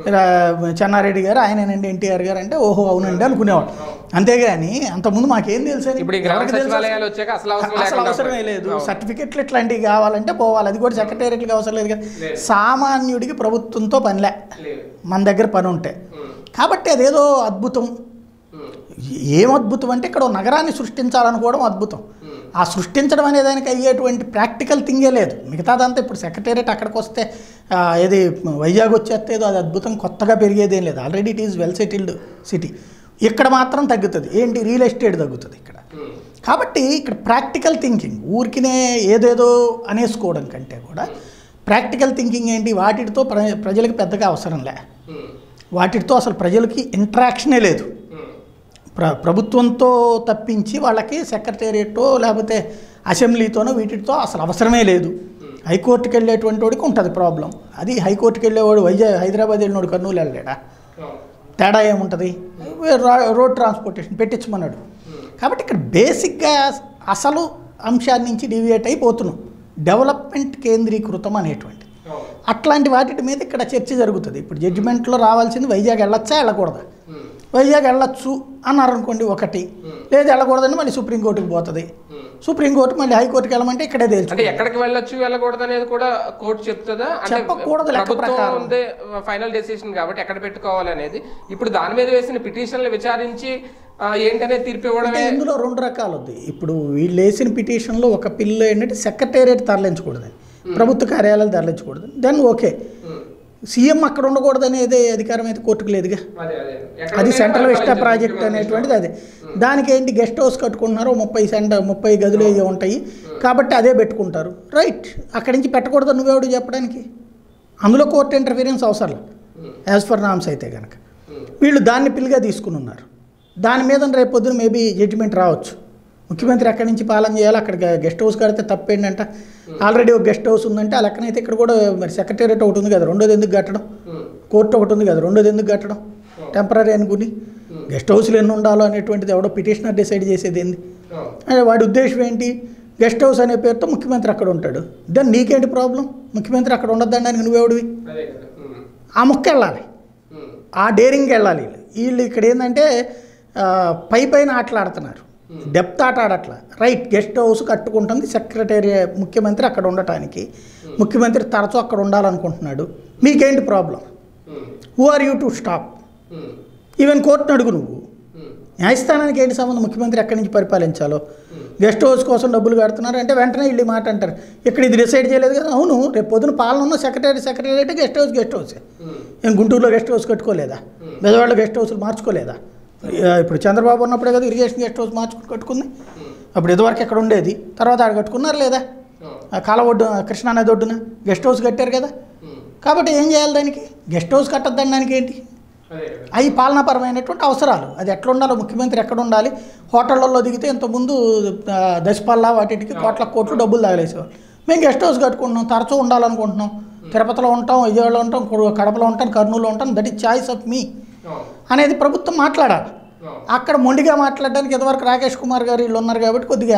రా- చెన్నారెడ్డి గారు ఆయనేనండి ఎన్టీఆర్ గారు అంటే ఓహో అవునండి అనుకునేవాడు అంతేగాని అంతకుముందు మాకేం తెలుసు అని? ఇప్పుడు ఈ గ్రామ ఎవరికి తెలుసు అసలు? సచివాలయాలు వచ్చాక అసలు అవసరం అసలు లేకుండా అవసరమే లేదు సర్టిఫికెట్లు ఇట్లాంటివి కావాలంటే పోవాలి అది కూడా సెక్రటేరియట్కి అవసరం లేదు కదా లేదు. సామాన్యుడికి ప్రభుత్వంతో పనిలే లేదు. మన దగ్గర పని ఉంటే ఉమ్, కాబట్టి అదేదో అద్భుతం ఉమ్, ఏం అద్భుతం అంటే ఇక్కడ ఓ నగరాన్ని సృష్టించాలనుకోవడం అద్భుతం ఉమ్, ఆ సృష్టించడం అనే దానికి అయ్యేటువంటి ప్రాక్టికల్ థింగే లేదు మిగతాదంతా ఇప్పుడు సెక్రటేరియట్ అక్కడికి వస్తే ఆ, ఏది వైజాగ్ వచ్చేస్తేదో అది అద్భుతం కొత్తగా పెరిగేదేం లేదు already it is well settled city ఇక్కడ మాత్రం తగ్గుతుంది ఏంటి రియల్ ఎస్టేట్ తగ్గుతుంది ఇక్కడ ఉమ్, కాబట్టి ఇక్కడ ప్రాక్టికల్ థింకింగ్ ఊరికినే ఏదేదో అనేసుకోవడం కంటే కూడా ప్రాక్టికల్ థింకింగ్ ఏంటి వాటితో ప్ర ప్రజలకు పెద్దగా అవసరం లే ఉమ్, వాటితో అసలు ప్రజలకి ఇంట్రాక్షనే లేదు ఉమ్, ప్ర ప్రభుత్వంతో తప్పించి వాళ్ళకి సెక్రటేరియట్టో లేకపోతే అసెంబ్లీతోనో వీటితో అసలు అవసరమే లేదు హైకోర్టుకి వెళ్ళేటువంటి వాడికి ఉంటుంది ప్రాబ్లం అది హైకోర్టుకి వెళ్ళేవాడు వైజాగ్ హైదరాబాద్ వెళ్ళినోడు కర్నూలు వెళ్ళాడా అవును. తేడా ఏముంటుంది రా- రోడ్ ట్రాన్స్పోర్టేషన్ పెట్టించమన్నాడు ఉమ్, కాబట్టి ఇక్కడ బేసిక్గా అసలు అంశాన్ని నుంచి డివియేట్ అయిపోతున్నాం డెవలప్మెంట్ కేంద్రీకృతం అనేటువంటి అవును. అట్లాంటి వాటి మీద ఇక్కడ చర్చ జరుగుతుంది ఇప్పుడు జడ్జిమెంట్లో రావాల్సింది వైజాగ్ వెళ్ళొచ్చా వెళ్ళకూడదా ఉమ్, వైజాగ్ వెళ్ళొచ్చు అన్నారు అనుకోండి ఒకటి లేదు వెళ్ళకూడదని మళ్ళీ సుప్రీంకోర్టుకి పోతుంది ఉమ్. సుప్రీంకోర్టు మళ్ళీ హైకోర్టుకి వెళ్ళమంటే ఇక్కడే అంటే తేల్చు ఎక్కడికి వెళ్ళొచ్చు వెళ్ళకూడదు అనేది కూడా కోర్టు చెప్తుందా అంటే చెప్పకూడదు లెక్క ప్రభుత్వం ప్రకారం. ఉందే ఫైనల్ డెసిషన్ కాబట్టి ఎక్కడ పెట్టుకోవాలి అనేది ఇప్పుడు దాని మీద వేసిన పిటిషన్లు విచారించి ఆ, ఏంటనేది తీర్పు అంటే ఇవ్వడమే ఇందులో రెండు రకాలు ఉంది ఇప్పుడు వీళ్ళు వేసిన పిటిషన్లో ఒక పిల్లు ఏంటంటే సెక్రటేరియట్ తరలించకూడదని ప్రభుత్వ కార్యాలయాలు తరలించకూడదు దెన్ ఓకే ఉమ్, సీఎం అక్కడ ఉండకూడదు అనేది అధికారం అయితే కోర్టుకు లేదుగా అదే అదే ఎక్కడ అది ఉన్నాయో సెంట్రల్ అక్కడ విస్టా పాలించాలి. ప్రాజెక్ట్ అనేటువంటిది అదే దానికి ఏంటి గెస్ట్ హౌస్ కట్టుకుంటున్నారు ముప్పై సెంట ముప్పై గదులు అయ్యి ఉంటాయి కాబట్టి అదే పెట్టుకుంటారు రైట్ అక్కడి నుంచి పెట్టకూడదు నువ్వెవడు చెప్పడానికి అందులో కోర్టు ఇంటర్ఫీరెన్స్ అవసరం ఉమ్, యాజ్ ఫర్ నామ్స్ అయితే కనుక ఉమ్, వీళ్ళు దాన్ని పిల్లిగా తీసుకుని ఉన్నారు దాని మీద రేపు పొద్దున మేబీ జడ్జిమెంట్ రావచ్చు ముఖ్యమంత్రి ఎక్కడి నుంచి పాలన చేయాలి అక్కడ గెస్ట్ హౌస్ కడితే తప్పేంటంట ఆల్రెడీ ఒక గెస్ట్ హౌస్ ఉందంటే ఆ లెక్కనైతే ఇక్కడ కూడా మరి సెక్రటేరియట్ ఒకటి ఉంది కదా రెండోది ఎందుకు కట్టడం ఉమ్, కోర్టు ఒకటి ఉంది కదా రెండోది ఎందుకు కట్టడం టెంపరీ అనుకుని గెస్ట్ హౌస్లు ఎన్ని ఉండాలో అనేటువంటిది ఎవడో పిటిషనర్ డిసైడ్ చేసేది ఏంది అవును. అంటే వాడి ఉద్దేశం ఏంటి గెస్ట్ హౌస్ అనే పేరుతో ముఖ్యమంత్రి అక్కడ ఉంటాడు దెన్ నీకేంటి ప్రాబ్లం ముఖ్యమంత్రి అక్కడ ఉండొద్దనడానికి నువ్వెవడివి అదే కదా ఉమ్, ఆ ముక్క వెళ్ళాలి ఉమ్, ఆ డేరింగ్కి వెళ్ళాలి వీళ్ళు వీళ్ళు ఇక్కడ ఏంటంటే ఆ, పై పైన ఆటలాడుతున్నారు డెప్త్ ఆట ఆడట్లా రైట్ గెస్ట్ హౌస్ కట్టుకుంటుంది సెక్రటరీ ముఖ్యమంత్రి అక్కడ ఉండటానికి ముఖ్యమంత్రి తరచూ అక్కడ ఉండాలనుకుంటున్నాడు మీకేంటి problem um, who are you to stop um, even కోర్టును అడుగు నువ్వు ఉమ్, న్యాయస్థానానికి ఏంటి సంబంధం ముఖ్యమంత్రి ఎక్కడి నుంచి పరిపాలించాలో గెస్ట్ హౌస్ కోసం డబ్బులు కడుతున్నారు అంటే వెంటనే వీళ్ళు ఈ మాట అంటారు ఇక్కడ ఇది డిసైడ్ చేయలేదు కదా అవును రేపు పొద్దున పాలన ఉన్న secretary secretary guest house guest house um, ఏం గుంటూరులో గెస్ట్ హౌస్ కట్టుకోలేదా బెజవాడలో గెస్ట్ హౌస్లు మార్చుకోలేదా ఆ, ఇప్పుడు చంద్రబాబు ఉన్నప్పుడే కదా ఇరిగేషన్ గెస్ట్ హౌస్ మార్చుకుని కట్టుకుంది ఉమ్, అప్పుడు ఇదివరకు ఎక్కడ ఉండేది తర్వాత ఆడ కట్టుకున్నారు లేదా అవును. ఆ కాల ఒడ్డు కృష్ణానది ఒడ్డున గెస్ట్ హౌస్ కట్టారు కదా ఉమ్, కాబట్టి ఏం చేయాలి దానికి గెస్ట్ హౌస్ కట్టద్దని దానికి ఏంటి అదే కదా అవి పాలనాపరమైనటువంటి అవసరాలు అది ఎట్లా ఉండాలో ముఖ్యమంత్రి ఎక్కడ ఉండాలి హోటళ్ళల్లో దిగితే ఇంతకుముందు ఆ, దశపల్లా వాటికి కోట్ల కోట్లు డబ్బులు తగలేసేవాళ్ళు మేము గెస్ట్ హౌస్ కట్టుకుంటున్నాం తరచూ ఉండాలనుకుంటున్నాం తిరుపతిలో ఉంటాం విజయవాడలో ఉంటాం కొడు- కడపలో ఉంటాం కర్నూలులో ఉంటాం that is choice of me అవును. అనేది ప్రభుత్వం మాట్లాడాలి అవును. అక్కడ మొండిగా మాట్లాడడానికి ఇదివరకు రాకేష్ కుమార్ గారు వీళ్ళు ఉన్నారు కాబట్టి కొద్దిగా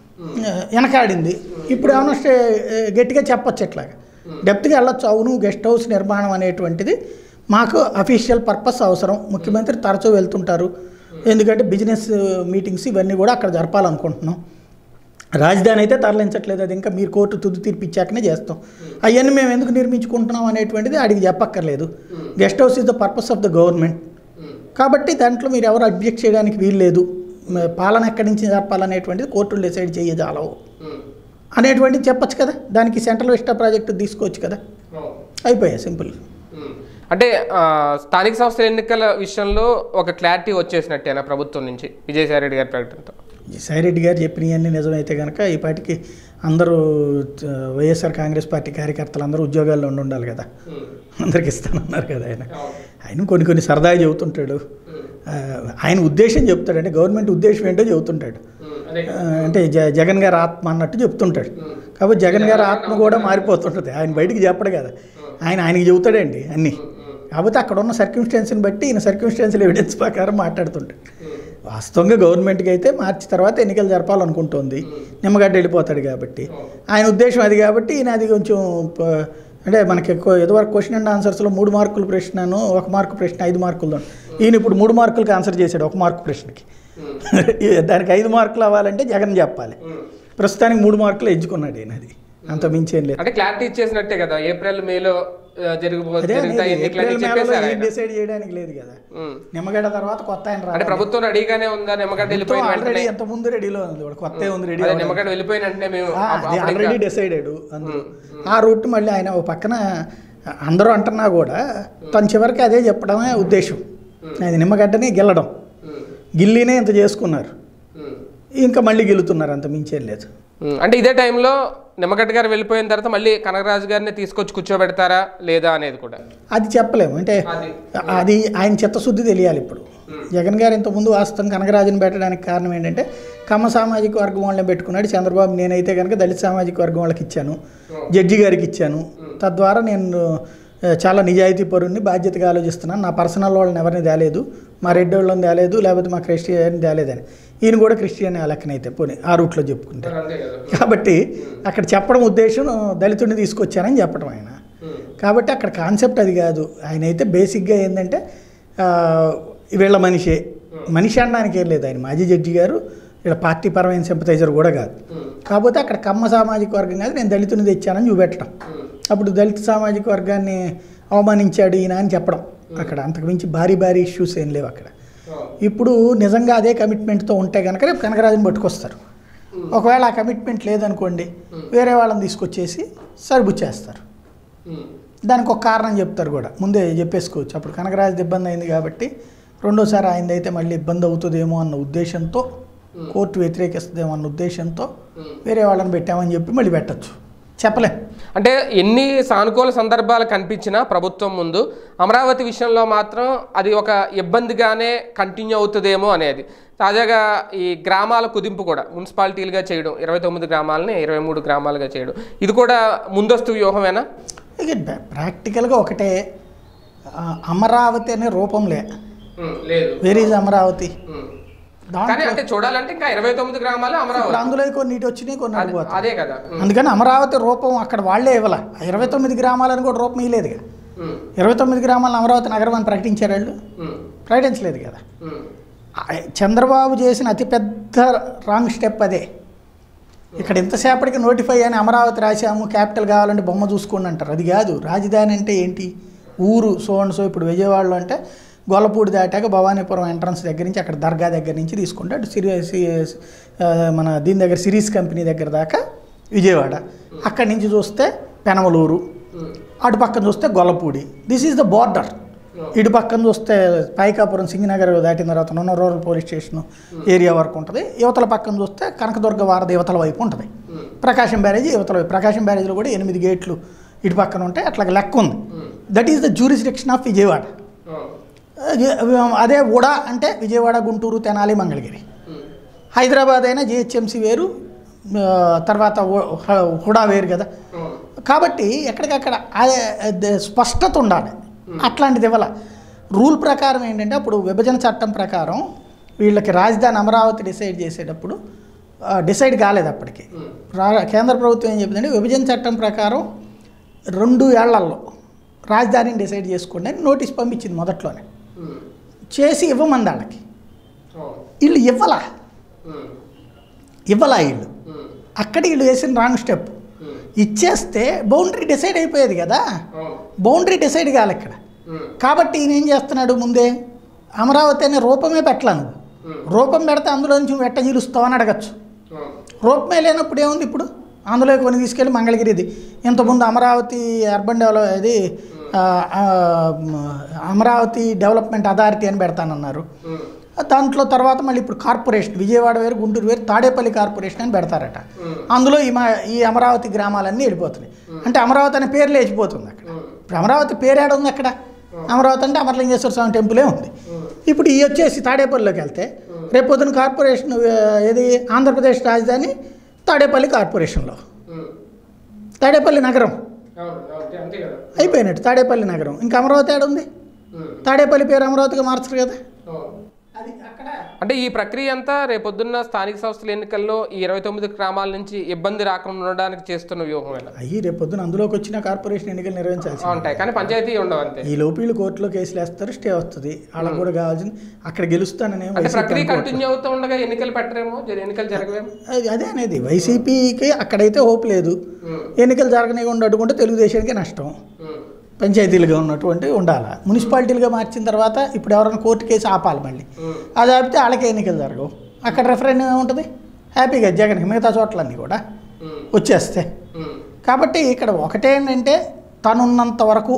ఆ, వెనకాడింది ఇప్పుడు ఏమన్నా స్టే- గట్టిగా చెప్పొచ్చు ఇట్లాగా డెప్త్గా వెళ్ళొచ్చు అవును గెస్ట్ హౌస్ నిర్మాణం అనేటువంటిది మాకు అఫీషియల్ పర్పస్ అవసరం ముఖ్యమంత్రి తరచూ వెళ్తుంటారు ఎందుకంటే బిజినెస్ మీటింగ్స్ ఇవన్నీ కూడా అక్కడ జరపాలనుకుంటున్నాం రాజధాని అయితే తరలించట్లేదు అది ఇంకా మీరు కోర్టు తుది తీర్పు ఇచ్చాకనే చేస్తాం అవన్నీ మేము ఎందుకు నిర్మించుకుంటున్నాం అనేటువంటిది అడిగి చెప్పక్కర్లేదు guest house is the purpose of the government um, కాబట్టి దాంట్లో మీరు ఎవరు అబ్జెక్ట్ చేయడానికి వీలు లేదు మ- పాలన ఎక్కడి నుంచి జరపాలనేటువంటిది కోర్టులు డిసైడ్ చేయజాలవు ఉమ్, అనేటువంటిది చెప్పొచ్చు కదా దానికి సెంట్రల్ విస్టా ప్రాజెక్టు తీసుకోవచ్చు కదా అవును. అయిపోయాయి సింపుల్ ఉమ్. అంటే ఆ, స్థానిక సంస్థల ఎన్నికల విషయంలో ఒక క్లారిటీ వచ్చేసినట్టేనా ప్రభుత్వం నుంచి విజయసాయి రెడ్డి గారి ప్రకటనతో సాయిరెడ్డి గారు చెప్పినవన్నీ నిజమైతే కనుక ఈ పాటికి అందరూ ఆ, వైఎస్ఆర్ కాంగ్రెస్ పార్టీ కార్యకర్తలు అందరూ ఉద్యోగాల్లో ఉండి ఉండాలి కదా ఉమ్, అందరికి ఇస్తానన్నారు కదా ఆయన అవును. ఆయన కొన్ని కొన్ని సరదాగా చెబుతుంటాడు ఉమ్, ఆ, ఆయన ఉద్దేశం చెప్తాడు అంటే గవర్నమెంట్ ఉద్దేశం ఏంటో చెబుతుంటాడు ఉమ్, అదే ఆ, అంటే జ జగన్ గారి ఆత్మ అన్నట్టు చెప్తుంటాడు ఉమ్, కాబట్టి జగన్ గారి ఆత్మ కూడా మారిపోతుంటుంది ఆయన బయటికి చెప్పడు కదా ఆయన ఆయనకి చెబుతాడండి అన్నీ ఉమ్, ఉమ్, కాకపోతే అక్కడ ఉన్న సర్క్యూస్టెన్స్ని బట్టి ఈయన సర్క్యూస్టెన్షియల్ ఎవిడెన్స్ ప్రకారం మాట్లాడుతుంటాడు వాస్తవంగా గవర్నమెంట్కి అయితే మార్చి తర్వాత ఎన్నికలు జరపాలనుకుంటోంది నిమ్మగడ్డ వెళ్ళిపోతాడు కాబట్టి ఆయన ఉద్దేశం అది కాబట్టి ఈయన అది కొంచెం ప- అంటే మనకి ఎక్కువ ఇదివరకు క్వశ్చన్ అండ్ ఆన్సర్స్లో మూడు మార్కుల ప్రశ్నను ఒక మార్కు ప్రశ్న ఐదు మార్కులు ఈయన ఇప్పుడు మూడు మార్కులకి ఆన్సర్ చేశాడు ఒక మార్కు ప్రశ్నకి దానికి ఐదు మార్కులు అవ్వాలంటే జగన్ చెప్పాలి ప్రస్తుతానికి మూడు మార్కులు ఎంచుకున్నాడు ఈయన అది అంత మించేం లేదు అంటే క్లారిటీ ఇచ్చేసినట్టే కదా ఏప్రిల్ మేలో ఆ, జరగబో అదే జరుగుతాయి ఎన్నికలని చెప్పేశారు ఆయన. డిసైడ్ చేయడానికి లేదు కదా ఉమ్. నిమ్మగడ్డ తర్వాత కొత్త ఆయన అంటే రావాలి ప్రభుత్వం రెడీగానే ఉందా నిమ్మగడ్డ వెళ్ళిపోయిన ఆల్రెడీ వెంటనే ఎంత ముందు రెడీలో ఉంది వాడు కొత్త ఉంది రెడీ అదే నిమ్మగడ్డ వెళ్ళిపోయిన వెంటనే మేము అప్- అప్పుడు ఆల్రెడీ ఇంకా- డిసైడెడ్ అందులో ఆ రూట్ మళ్ళీ ఆయన ఒక పక్కన అందరూ అంటున్నా కూడా తన చివరికి అదే చెప్పడమే ఉద్దేశం అది నిమ్మగడ్డని గెల్లడం ఉమ్, గిల్లీనే ఇంత చేసుకున్నారు ఉమ్, ఇంకా మళ్ళీ గెలుతున్నారు అంత మించేం లేదు ఉమ్. అంటే ఇదే టైంలో నిమ్మగడ్డ గారు వెళ్ళిపోయిన తర్వాత మళ్ళీ కనకరాజు గారిని తీసుకొచ్చి కూర్చోబెడతారా లేదా అనేది కూడా అది చెప్పలేము అంటే అది అది ఆయన చిత్తశుద్ధి తెలియాలి ఇప్పుడు జగన్ గారు ఇంతకుముందు వాస్తవం కనకరాజుని పెట్టడానికి కారణం ఏంటంటే కమ్మ సామాజిక వర్గం వాళ్ళని పెట్టుకున్నాడు చంద్రబాబు నేనైతే కనుక దళిత సామాజిక వర్గం వాళ్ళకి ఇచ్చాను జడ్జి గారికి ఇచ్చాను తద్వారా నేను ఆ, చాలా నిజాయితీ పరుణ్ణి బాధ్యతగా ఆలోచిస్తున్నాను నా పర్సనల్ వాళ్ళని ఎవరిని తేలేదు మా రెడ్డి వాళ్ళని తేలేదు లేకపోతే మా క్రిస్టియన్ తేలేదని ఈయన కూడా క్రిస్టియన్ ఆ లెక్కనైతే పోనీ ఆ రూట్లో చెప్పుకుంటే అంతే కదా కాబట్టి అక్కడ చెప్పడం ఉద్దేశం దళితుడిని తీసుకొచ్చానని చెప్పడం ఆయన ఉమ్, కాబట్టి అక్కడ కాన్సెప్ట్ అది కాదు ఆయన అయితే బేసిక్గా ఏంటంటే ఆ, వీళ్ళ మనిషే మనిషి అనడానికి ఏం లేదు ఆయన మాజీ జడ్జి గారు వీళ్ళ పార్టీ పరమైన సింపతైజర్ కూడా కాదు ఉమ్, కాకపోతే అక్కడ కమ్మ సామాజిక వర్గం కాదు నేను దళితుని తెచ్చానని చూపెట్టడం ఉమ్, అప్పుడు దళిత సామాజిక వర్గాన్ని అవమానించాడు ఈయన అని చెప్పడం అక్కడ అంతకుమించి భారీ భారీ ఇష్యూస్ ఏం లేవు అక్కడ ఉమ్, ఇప్పుడు నిజంగా అదే కమిట్మెంట్తో ఉంటే కనుక రేపు కనకరాజుని పట్టుకొస్తారు ఒకవేళ ఆ కమిట్మెంట్ లేదనుకోండి వేరే వాళ్ళని తీసుకొచ్చేసి సరిబుచ్చేస్తారు ఉమ్, దానికి ఒక కారణం చెప్తారు కూడా ముందే చెప్పేసుకోవచ్చు అప్పుడు కనకరాజు ఇబ్బంది అయింది కాబట్టి రెండోసారి ఆయనది అయితే మళ్ళీ ఇబ్బంది అవుతుందేమో అన్న ఉద్దేశంతో కోర్టు వ్యతిరేకిస్తుందేమో అన్న ఉద్దేశంతో వేరే వాళ్ళని పెట్టామని చెప్పి మళ్ళీ పెట్టచ్చు చెప్పలేం అంటే ఎన్ని సానుకూల సందర్భాలు కనిపించినా ప్రభుత్వం ముందు అమరావతి విషయంలో మాత్రం అది ఒక ఇబ్బందిగానే కంటిన్యూ అవుతుందేమో అనేది తాజాగా ఈ గ్రామాల కుదింపు కూడా మున్సిపాలిటీలుగా చేయడం ఇరవై తొమ్మిది గ్రామాలని ఇరవై మూడు గ్రామాలుగా చేయడం ఇది కూడా ముందస్తు వ్యూహమేనా ఇక ప్రా- ప్రాక్టికల్గా ఒకటే ఆ, అమరావతి అనే రూపం లే లేదు వేర్ ఈజ్ అమరావతి కానీ దాంట్లో అంటే చూడాలంటే ఇంకా ఇరవై తొమ్మిది గ్రామాలు ఇప్పుడు అమరావతి అందులో కొన్ని ఇటు వచ్చినాయి కొన్ని అదే- అడిగిపోతాయి అదే కదా ఉమ్, అందుకని అమరావతి రూపం అక్కడ వాళ్ళే ఇవ్వాల ఇరవై తొమ్మిది గ్రామాలని కూడా రూపం ఇవ్వలేదుగా ఉమ్, ఇరవై తొమ్మిది గ్రామాలను అమరావతి నగరం అని ప్రకటించారు వాళ్ళు ఉమ్, ప్రకటించలేదు కదా ఉమ్, ఆ, చంద్రబాబు చేసిన అతిపెద్ద రాంగ్ స్టెప్ అదే ఇక్కడ ఎంతసేపటికి నోటిఫై అని అమరావతి రాశాము క్యాపిటల్ కావాలంటే బొమ్మ చూసుకోండి అంటారు అది కాదు రాజధాని అంటే ఏంటి ఊరు సో అండ్ సో ఇప్పుడు విజయవాడలో అంటే గొల్లపూడి దాటాక భవానీపురం ఎంట్రన్స్ దగ్గర నుంచి అక్కడ దర్గా దగ్గర నుంచి తీసుకుంటే అటు సిరి సి- ఆ, మన దీని దగ్గర సిరీస్ కంపెనీ దగ్గర దాకా విజయవాడ అక్కడి నుంచి చూస్తే పెనమలూరు ఉమ్, అటు పక్కన చూస్తే Gollapudi this is the border ఇటు పక్కన చూస్తే పైకాపురం సింగనగర్ దాటిన తర్వాత నున్న రూరల్ పోలీస్ స్టేషన్ ఏరియా వరకు ఉంటుంది యువతల పక్కన చూస్తే కనకదుర్గ వారధి యువతల వైపు ఉంటుంది ఉమ్, ప్రకాశం బ్యారేజీ యువతల వైపు ప్రకాశం బ్యారేజ్లో కూడా ఎనిమిది గేట్లు ఇటు పక్కన ఉంటాయి అట్లా లెక్క ఉంది um, that is the jurisdiction of Vijayawada um, అదే ఉడా అంటే విజయవాడ గుంటూరు తెనాలి మంగళగిరి ఉమ్, హైదరాబాద్ అయినా జిహెచ్ఎంసీ వేరు ఆ, తర్వాత హు- హుడా వేరు కదా ఉమ్, కాబట్టి ఎక్కడికక్కడ అదే అదే స్పష్టత ఉండాలి అట్లాంటిది ఇవ్వాల రూల్ ప్రకారం ఏంటంటే అప్పుడు విభజన చట్టం ప్రకారం వీళ్ళకి రాజధాని అమరావతి డిసైడ్ చేసేటప్పుడు ఆ, డిసైడ్ కాలేదు అప్పటికి ఉమ్, రా కేంద్ర ప్రభుత్వం ఏం చెప్పిందంటే విభజన చట్టం ప్రకారం రెండు ఏళ్లలో రాజధానిని డిసైడ్ చేసుకోండి అని నోటీస్ పంపించింది మొదట్లోనే ఉమ్, చేసి ఇవ్వమంది వాళ్ళకి ఉమ్, వీళ్ళు ఇవ్వలా ఉమ్, ఇవ్వలా వీళ్ళు ఉమ్, అక్కడ వీళ్ళు వేసిన రాంగ్ స్టెప్ ఉమ్, ఇచ్చేస్తే బౌండరీ డిసైడ్ అయిపోయేది కదా ఉమ్, బౌండరీ డిసైడ్ కాలే ఇక్కడ ఉమ్, కాబట్టి ఈయన ఏం చేస్తున్నాడు ముందే అమరావతి అనే రూపమే పెట్టలా నువ్వు ఉమ్, రూపం పెడితే అందులో నుంచి నువ్వు ఎట్ట జీలుస్తావు అని అడగచ్చు ఉమ్, రూపమే లేనప్పుడు ఏముంది ఇప్పుడు అందులో కొన్ని తీసుకెళ్ళి మంగళగిరిది ఇంతకుముందు అమరావతి అర్బన్ డెవలప్ ఇది ఆ, ఆ, అమరావతి డెవలప్మెంట్ అథారిటీ అని పెడతానన్నారు ఉమ్, దాంట్లో తర్వాత మళ్ళీ ఇప్పుడు కార్పొరేషన్ విజయవాడ వేరు గుంటూరు వేరు తాడేపల్లి కార్పొరేషన్ అని పెడతారట ఉమ్, అందులో ఈ మా ఈ అమరావతి గ్రామాలన్నీ వెళ్ళిపోతున్నాయి అంటే అమరావతి అనే పేరు లేచిపోతుంది అక్కడ ఉమ్, ఇప్పుడు అమరావతి పేరేడ ఉంది అక్కడ అమరావతి అంటే అమరలింగేశ్వర స్వామి టెంపులే ఉంది ఉమ్, ఇప్పుడు ఈ వచ్చేసి తాడేపల్లిలోకి వెళ్తే రేపు పొద్దున కార్పొరేషన్ ఆ, ఏది ఆంధ్రప్రదేశ్ రాజధాని తాడేపల్లి కార్పొరేషన్లో ఉమ్. తాడేపల్లి నగరం అవును, అంతే అంతే కదా అయిపోయినట్టు తాడేపల్లి నగరం ఇంకా అమరావతి ఏడ ఉంది తాడేపల్లి పేరు అమరావతిగా మార్చరు కదా అది అక్కడ అంటే ఈ ప్రక్రియ అంతా రేపొద్దున్న స్థానిక సంస్థల ఎన్నికల్లో ఈ ఇరవై తొమ్మిది గ్రామాల నుంచి ఇబ్బంది రాకుండా ఉండడానికి చేస్తున్న వ్యూహమేనా అయ్యి రేపు పొద్దున అందులోకి వచ్చిన కార్పొరేషన్ ఎన్నికలు నిర్వహించాల్సి ఉంటాయి కానీ పంచాయతీ ఉండవు అంతే ఈ లోపు వీళ్ళు కోర్టులో కేసులు వేస్తారు స్టే వస్తుంది వాళ్ళకి కూడా కావాల్సింది అక్కడ గెలుస్తాననే అంటే వైసీపీ ప్రక్రియ అనుకోవట్లేదు. కంటిన్యూ అవుతూ ఉండగా ఎన్నికలు పెట్టరేమో జర- ఎన్నికలు జరగవేమో అది- అదే అనేది వైసీపీకి అక్కడైతే హోప్ లేదు ఉమ్, ఎన్నికలు జరగనివ్వకుండా అడ్డుకుంటే తెలుగుదేశానికి నష్టం ఉమ్, పంచాయతీలుగా ఉన్నటువంటి ఉండాలి మున్సిపాలిటీలుగా మార్చిన తర్వాత ఇప్పుడు ఎవరైనా కోర్టు కేసు ఆపాలి మళ్ళీ ఉమ్, అది ఆపితే వాళ్ళకే ఎన్నికలు జరగవు అక్కడ రెఫరెండం ఏముంటుంది హ్యాపీగా జగన్కి మిగతా చోట్లన్నీ కూడా ఉమ్, వచ్చేస్తే ఉమ్, కాబట్టి ఇక్కడ ఒకటేంటంటే తనున్నంత వరకు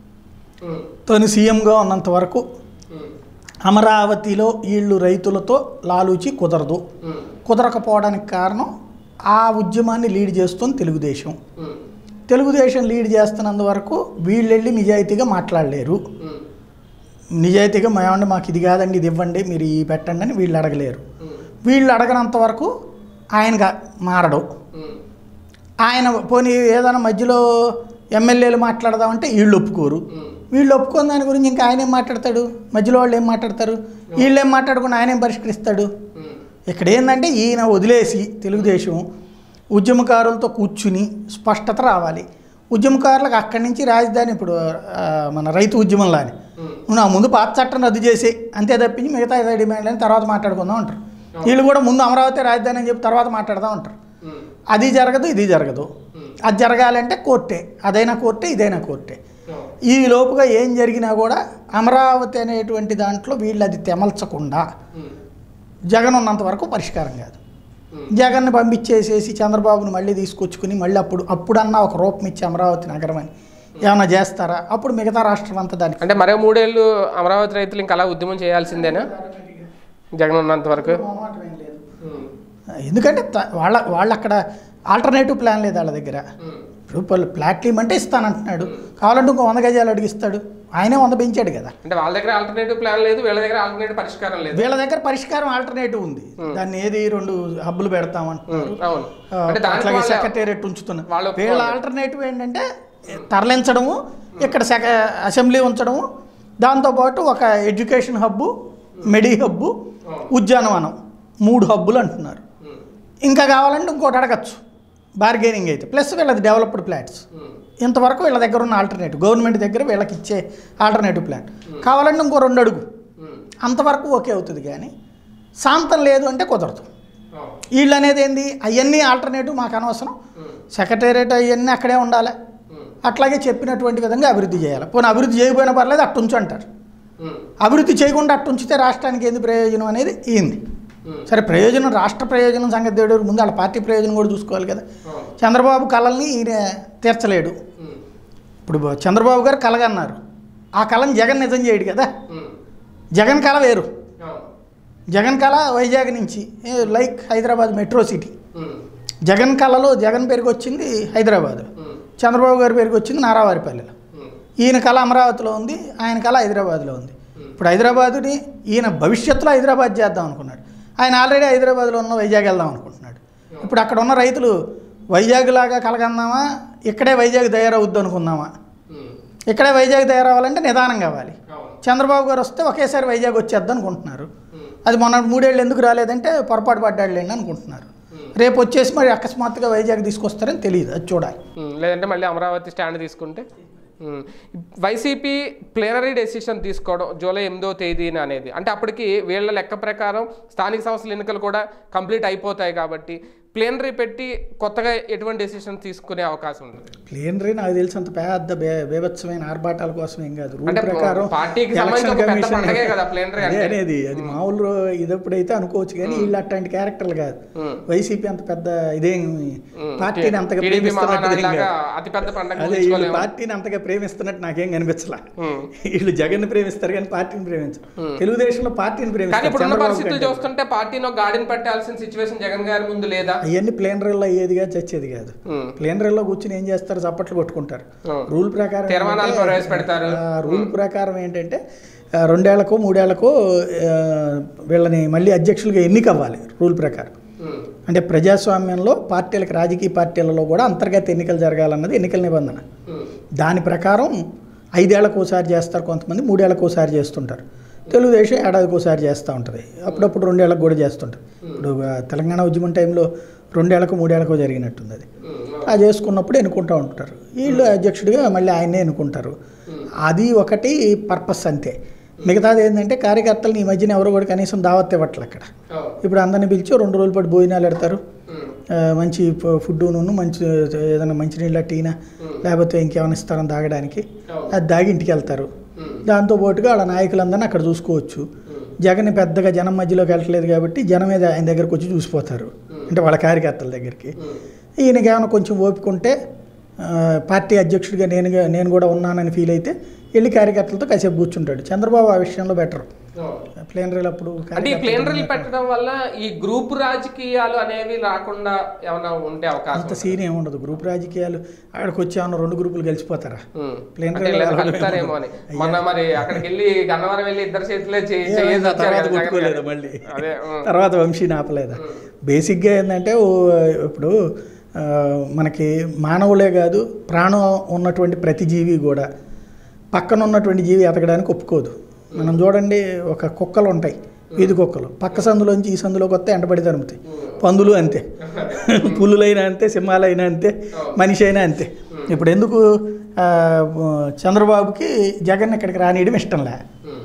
ఉమ్, తను సీఎంగా ఉన్నంత వరకు ఉమ్, అమరావతిలో వీళ్ళు రైతులతో లాలూచి కుదరదు ఉమ్, కుదరకపోవడానికి కారణం ఆ ఉద్యమాన్ని లీడ్ చేస్తుంది తెలుగుదేశం ఉమ్, తెలుగుదేశం లీడ్ చేస్తున్నంత వరకు వీళ్ళెళ్ళి నిజాయితీగా మాట్లాడలేరు ఉమ్, నిజాయితీగా మేమండి మాకు ఇది కాదండి ఇది ఇవ్వండి మీరు ఈ పెట్టండి అని వీళ్ళు అడగలేరు ఉమ్, వీళ్ళు అడగనంత వరకు ఆయనగా మారడు ఉమ్, ఆయన పోనీ ఏదైనా మధ్యలో ఎమ్మెల్యేలు మాట్లాడదామంటే వీళ్ళు ఒప్పుకోరు ఉమ్, వీళ్ళు ఒప్పుకున్న దాని గురించి ఇంకా ఆయన ఏం మాట్లాడతాడు మధ్యలో వాళ్ళు ఏం మాట్లాడతారు వీళ్ళు ఏం మాట్లాడకుండా ఆయన ఏం పరిష్కరిస్తాడు ఉమ్, ఇక్కడ ఏంటంటే ఈయన వదిలేసి తెలుగుదేశం ఉద్యమకారులతో కూర్చుని స్పష్టత రావాలి ఉద్యమకారులకు అక్కడి నుంచి రాజధాని ఇప్పుడు ఆ, మన రైతు ఉద్యమంలానే ఉమ్, నువ్వు నా ముందు పాత చట్టం రద్దు చేసి అంతే తప్పించి మిగతా ఇదే డిమాండ్లని తర్వాత మాట్లాడుకుందాం అంటారు వీళ్ళు కూడా ముందు అమరావతి రాజధాని అని చెప్పి తర్వాత మాట్లాడదాం అంటారు ఉమ్, అది జరగదు ఇది జరగదు ఉమ్, అది జరగాలంటే కోర్టే అదైనా కోర్టే ఇదైనా కోర్టే ఉమ్, ఈ లోపుగా ఏం జరిగినా కూడా అమరావతి అనేటువంటి దాంట్లో వీళ్ళు అది తెమల్చకుండా ఉమ్, జగన్ ఉన్నంత వరకు పరిష్కారం కాదు ఉమ్, జగన్ని పంపించేసేసి చంద్రబాబును మళ్ళీ తీసుకొచ్చుకుని మళ్ళీ అప్పుడు అప్పుడన్నా ఒక రూపం ఇచ్చి అమరావతి నగరం అని ఏమైనా చేస్తారా అప్పుడు మిగతా రాష్ట్రం అంతా దానికి అంటే మరో మూడేళ్ళు అమరావతి రైతులు ఇంకా అలా ఉద్యమం చేయాల్సిందేనా జగన్ ఉన్నంత వరకు ఉమ్, ఎందుకంటే త- వాళ్ళ వాళ్ళు అక్కడ ఆల్టర్నేటివ్ ప్లాన్ లేదు వాళ్ళ దగ్గర ఉమ్, ఇప్పుడు వాళ్ళు ఫ్లాట్ ఇమ్మంటే ఇస్తానంటున్నాడు కావాలంటే ఇంకో వంద గజాలు అడిగిస్తాడు ఆయనే వంద పెంచాడు కదా అంటే వాళ్ళ దగ్గర ఆల్టర్నేటివ్ ప్లాన్ లేదు వీళ్ళ దగ్గర ఆల్టర్నేటివ్ పరిష్కారం లేదు వీళ్ళ దగ్గర పరిష్కారం ఆల్టర్నేటివ్ ఉంది దాన్ని ఏది రెండు హబ్బులు పెడతామంటున్నారు ఉమ్, అవును ఆ, అంటే దానికి అట్లాగే వాళ్ళ- సెక్రటేరియట్ ఉంచుతున్నారు వాళ్ళు వీళ్ళ ఒప్పుకోవాలి. ఆల్టర్నేటివ్ ఏంటంటే తరలించడము ఇక్కడ సెక అసెంబ్లీ ఉంచడము దాంతోపాటు ఒక ఎడ్యుకేషన్ హబ్బు మెడి హబ్బు ఉద్యానవనం మూడు హబ్బులు అంటున్నారు ఉమ్, ఇంకా కావాలంటే ఇంకోటి అడగచ్చు బార్గెనింగ్ అయితే ప్లస్ వీళ్ళది డెవలప్డ్ ప్లాట్స్ ఉమ్, ఇంతవరకు వీళ్ళ దగ్గర ఉన్న ఆల్టర్నేటివ్ గవర్నమెంట్ దగ్గర వీళ్ళకి ఇచ్చే ఆల్టర్నేటివ్ ప్లాన్ కావాలంటే ఇంకో రెండు అడుగు ఉమ్, అంతవరకు ఓకే అవుతుంది కానీ శాంతం లేదు అంటే కుదరదు అవును, వీళ్ళు అనేది ఏంది అవన్నీ ఆల్టర్నేటివ్ మాకు అనవసరం ఉమ్, సెక్రటేరియట్ అవన్నీ అక్కడే ఉండాలి ఉమ్, అట్లాగే చెప్పినటువంటి విధంగా అభివృద్ధి చేయాలి పోనీ అభివృద్ధి చేయకపోయినా పర్లేదు అట్టుంచు అంటారు ఉమ్, అభివృద్ధి చేయకుండా అట్టుంచితే రాష్ట్రానికి ఏంది ప్రయోజనం అనేది ఈంది ఉమ్, సరే ప్రయోజనం రాష్ట్ర ప్రయోజనం సంగతి దేవుడు ముందు వాళ్ళ పార్టీ ప్రయోజనం కూడా చూసుకోవాలి కదా అవును, చంద్రబాబు కళల్ని ఈయన తీర్చలేడు ఉమ్, ఇప్పుడు చంద్రబాబు గారు కలగన్నారు ఆ కళని జగన్ నిజం చేయడు కదా ఉమ్, జగన్ కళ వేరు అవును, జగన్ కళ వైజాగ్ నుంచి ఏ, like Hyderabad metro city um, Jagan కళలో జగన్ పేరుకి వచ్చింది హైదరాబాద్ ఉమ్, చంద్రబాబు గారి పేరుకి వచ్చింది నారావారిపల్లిలో ఉమ్, ఈయన కళ అమరావతిలో ఉంది ఆయన కళ హైదరాబాద్లో ఉంది ఇప్పుడు హైదరాబాదుని ఈయన భవిష్యత్తులో హైదరాబాద్ చేద్దాం అనుకున్నాడు ఆయన ఆల్రెడీ హైదరాబాద్లో ఉన్న వైజాగ్ వెళ్దాం అనుకుంటున్నాడు ఇప్పుడు అక్కడ ఉన్న రైతులు వైజాగ్ లాగా కలగందామా ఇక్కడే వైజాగ్ తయారవుద్ది అనుకుందామా ఉమ్, ఇక్కడే వైజాగ్ తయారవ్వాలంటే నిదానం కావాలి అవును, చంద్రబాబు గారు వస్తే ఒకేసారి వైజాగ్ వచ్చేద్దాం అనుకుంటున్నారు ఉమ్, అది మొన్న మూడేళ్ళు ఎందుకు రాలేదంటే పొరపాటు పడ్డాడులేండి అనుకుంటున్నారు రేపు వచ్చేసి మరి అకస్మాత్తుగా వైజాగ్ తీసుకొస్తారని తెలియదు అది చూడాలి ఉమ్, లేదంటే మళ్ళీ అమరావతి స్టాండ్ తీసుకుంటే ఉమ్, వైసీపీ ప్లేనరీ డెసిషన్ తీసుకోవడం జూలై ఎనిమిదో తేదీన అనేది అంటే అప్పటికి వీళ్ళ లెక్క ప్రకారం స్థానిక సంస్థల ఎన్నికలు కూడా కంప్లీట్ అయిపోతాయి కాబట్టి ప్లేనరీ పెట్టి కొత్తగా ఎటువంటి డెసిషన్ తీసుకునే అవకాశం ఉంటుంది ప్లేనరీ నాకు తెలిసి అంత పెద్ద బే- బేభత్సమైన ఆర్భాటాల కోసం ఏం కాదు రూల్ అంటే ప్రకారం పార్టీకి సంబంధించి ఒక పెద్ద పండగే కదా plenary అదే అంటే. అనేది అది మామూలు రో- ఇదప్పుడైతే అనుకోవచ్చు కానీ వీళ్ళు అట్లాంటి క్యారెక్టర్లు కాదు ఉమ్, వైసీపీ అంత పెద్ద ఇదేం ఉమ్, పార్టీని అంతగా టీడీపీ ప్రేమిస్తున్నట్టు ఏం మహానాడులాగా కాదు. అతిపెద్ద పండగ అదే వీళ్ళు ఊహించుకోలేము. పార్టీని అంతగా ప్రేమిస్తున్నట్టు నాకేం కనిపించలా ఉమ్. వీళ్ళు జగన్ ప్రేమిస్తారు కానీ పార్టీని ప్రేమించరు తెలుగుదేశంలో పార్టీని కానీ ప్రేమిస్తారు ఇప్పుడున్న చంద్రబాబు పరిస్థితులు కంటే. చూస్తుంటే పార్టీలో గాడిని పెట్టాల్సిన సిచ్యువేషన్ జగన్ గారి ముందు లేదా అవన్నీ ప్లేనరీలో అయ్యేదిగా చచ్చేది కాదు ఉమ్, ప్లేనరీలో కూర్చుని ఏం చేస్తారు చప్పట్లు కొట్టుకుంటారు ఉమ్. రూల్ ప్రకారం తీర్మానాలు ఏంటంటే, ప్రవేశపెడతారు. ఆ, రూల్ ప్రకారం ఏంటంటే ఆ, రెండేళ్లకు మూడేళ్లకు ఆ, వీళ్ళని మళ్ళీ అధ్యక్షులుగా ఎన్నిక అవ్వాలి రూల్ ప్రకారం ఉమ్, అంటే ప్రజాస్వామ్యంలో పార్టీలకు రాజకీయ పార్టీలలో కూడా అంతర్గత ఎన్నికలు జరగాలన్నది ఎన్నికల నిబంధన ఉమ్, దాని ప్రకారం ఐదేళ్లకు ఒకసారి చేస్తారు కొంతమంది మూడేళ్లకు ఒకసారి చేస్తుంటారు తెలుగుదేశం ఏడాదికి ఒకసారి చేస్తూ ఉంటుంది అప్పుడప్పుడు రెండేళ్లకు కూడా చేస్తుంటారు ఇప్పుడు ఆ, తెలంగాణ ఉద్యమం టైంలో రెండేళ్లకు మూడేళ్లకు జరిగినట్టుంది అది ఆ చేసుకున్నప్పుడు ఎన్నుకుంటూ ఉంటారు వీళ్ళు అధ్యక్షుడిగా మళ్ళీ ఆయన్నే ఎన్నుకుంటారు అది ఒకటి పర్పస్ అంతే మిగతాది ఏంటంటే కార్యకర్తలను ఈ మధ్యన ఎవరు కూడా కనీసం దావత్ ఇవ్వట్లే అక్కడ ఇప్పుడు అందరిని పిలిచి రెండు రోజుల పాటు భోజనాలు పెడతారు ఆ, మంచి ఫు- ఫుడ్ నూనె మంచి ఏదైనా మంచినీళ్ళ టీనా లేకపోతే ఇంకేమైనా ఇస్తారని తాగడానికి అది దాగి ఇంటికి వెళ్తారు దాంతో పాటుగా వాళ్ళ నాయకులందరినీ అక్కడ చూసుకోవచ్చు జగన్ పెద్దగా జనం మధ్యలోకి వెళ్ళట్లేదు కాబట్టి జనం మీద ఆయన దగ్గరకు వచ్చి చూసిపోతారు అంటే వాళ్ళ కార్యకర్తల దగ్గరికి ఈయనకి ఏమైనా కొంచెం ఓపిక ఉంటే ఆ, పార్టీ అధ్యక్షుడిగా నేను నేను కూడా ఉన్నానని ఫీల్ అయితే వెళ్ళి కార్యకర్తలతో కాసేపు కూర్చుంటాడు చంద్రబాబు ఆ విషయంలో బెటర్ ప్లేనరీలు అప్పుడు అంటే ఈ కార్యకర్తలు ప్లేనరీలు పెట్టడం వల్ల ఈ గ్రూప్ రాజకీయాలు అనేవి రాకుండా ఏమైనా ఉండే అవకాశం అంత సీన్ ఏమి ఉండదు గ్రూప్ రాజకీయాలు అక్కడికి వచ్చి ఏమన్నా రెండు గ్రూపులు కలిసిపోతారా ఉమ్. ప్లేన్ అంటే రైలు ఇలా అలవాటు కలుపుతారేమో అని మొన్న మరి అక్కడికి వెళ్ళి గన్నవరం వెళ్ళి ఇద్దరు చేతిలో చేయి ఏమైంది? చేయేసి ఆ వచ్చారు తర్వాత కదా జగన్ కొట్టుకోలేదా గారు. మళ్ళీ అదే ఉమ్. తర్వాత వంశీని ఆపలేదా బేసిక్గా ఏంటంటే ఓ ఇప్పుడు ఆ, మనకి మానవులే కాదు ప్రాణం ఉన్నటువంటి ప్రతి జీవి కూడా పక్కన ఉన్నటువంటి జీవి ఎతకడానికి ఒప్పుకోదు మనం చూడండి ఒక కుక్కలు ఉంటాయి వీధి కుక్కలు పక్క సందులోంచి ఈ సందులోకి వస్తే ఎంటబడి తరుముతాయి పందులు అంతే పులులైనా అంతే సింహాలైనా అంతే మనిషి అయినా అంతే ఇప్పుడు ఎందుకు ఆ, చంద్రబాబుకి జగన్ ఇక్కడికి రానియడం ఇష్టంలే ఉమ్.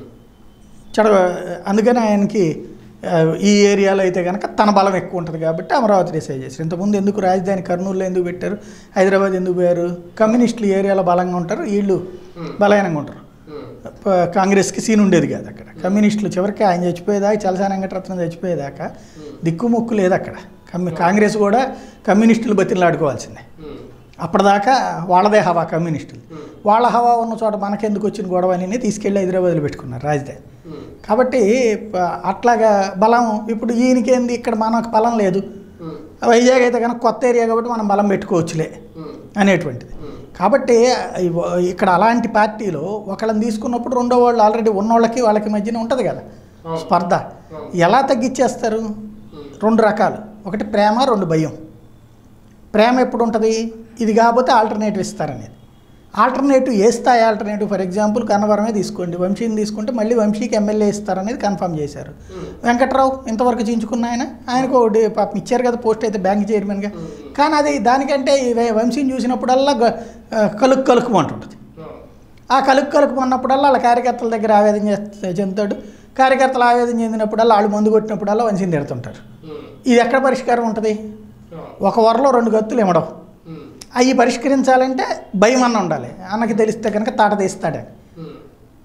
చెడ అందుకని ఆయనకి ఆ, ఈ ఏరియాలో అయితే కనుక తన బలం ఎక్కువ ఉంటుంది కాబట్టి అమరావతి డిసైడ్ చేశారు ఇంతకుముందు ఎందుకు రాజధాని కర్నూలులో ఎందుకు పెట్టారు హైదరాబాద్ ఎందుకు పోయారు కమ్యూనిస్టులు ఈ ఏరియాలో బలంగా ఉంటారు వీళ్ళు బలహీనంగా ఉంటారు ఉమ్. ప- కాంగ్రెస్కి సీన్ ఉండేది కాదు అక్కడ కమ్యూనిస్టులు చివరికి ఆయన చచ్చిపోయేదాకా చలసాని వెంకటరత్నం చచ్చిపోయేదాకా దిక్కుముక్కు లేదు అక్కడ కమ్యూ కాంగ్రెస్ కూడా కమ్యూనిస్టులు బతిలాడుకోవాల్సిందే ఉమ్. అప్పటిదాకా వాళ్ళదే హవా కమ్యూనిస్టులు వాళ్ళ హవా ఉన్న చోట మనకెందుకు వచ్చిన గొడవ అని తీసుకెళ్ళి హైదరాబాద్లో పెట్టుకున్నారు రాజధాని ఉమ్. కాబట్టి ప- అట్లాగా బలం ఇప్పుడు ఈయనకేంది ఇక్కడ మనకు బలం లేదు ఉమ్. వైజాగ్ అయితే కనుక కొత్త ఏరియా కాబట్టి మనం బలం పెట్టుకోవచ్చులే ఉమ్. అనేటువంటిది కాబట్టి ఇవ- ఇక్కడ అలాంటి పార్టీలో ఒకళ్ళని తీసుకున్నప్పుడు రెండో వాళ్ళు ఆల్రెడీ ఉన్నోళ్ళకి వాళ్ళకి మధ్యన ఉంటుంది కదా స్పర్ధ ఎలా తగ్గించేస్తారు రెండు రకాలు ఒకటి ప్రేమ రెండు భయం ప్రేమ ఎప్పుడు ఉంటుంది ఇది కాకపోతే ఆల్టర్నేటివ్ ఇస్తారనేది ఆల్టర్నేటివ్ ఏ స్థాయి ఆల్టర్నేటివ్ ఫర్ ఎగ్జాంపుల్ కన్నవరమే తీసుకోండి వంశీని తీసుకుంటే మళ్ళీ వంశీకి ఎమ్మెల్యే ఇస్తారనేది కన్ఫర్మ్ చేశారు వెంకట్రావు ఇంతవరకు చించుకున్న ఆయన ఆయనకు ఒకటి పాపం ఇచ్చారు కదా పోస్ట్ అయితే బ్యాంక్ చైర్మన్గా కానీ అది దానికంటే ఈ వే- వంశీని చూసినప్పుడల్లా గ- ఆ, కలుక్కు కలుక్కు అంటుంటుంది ఆ కలుక్కు కలుక్కు అన్నప్పుడల్లా వాళ్ళ కార్యకర్తల దగ్గర ఆవేదన చేస్త- చెందుతాడు కార్యకర్తలు ఆవేదన చెందినప్పుడల్లా వాళ్ళు మందు కొట్టినప్పుడల్లా వంశీని తిడుతుంటారు ఉమ్. ఇది ఎక్కడ పరిష్కారం ఉంటుంది ఒక వరలో రెండు గత్తులు ఇవ్వడం ఉమ్. అవి పరిష్కరించాలంటే భయం అన్న ఉండాలి అన్నకి తెలిస్తే కనుక తాట తీస్తాడని ఉమ్.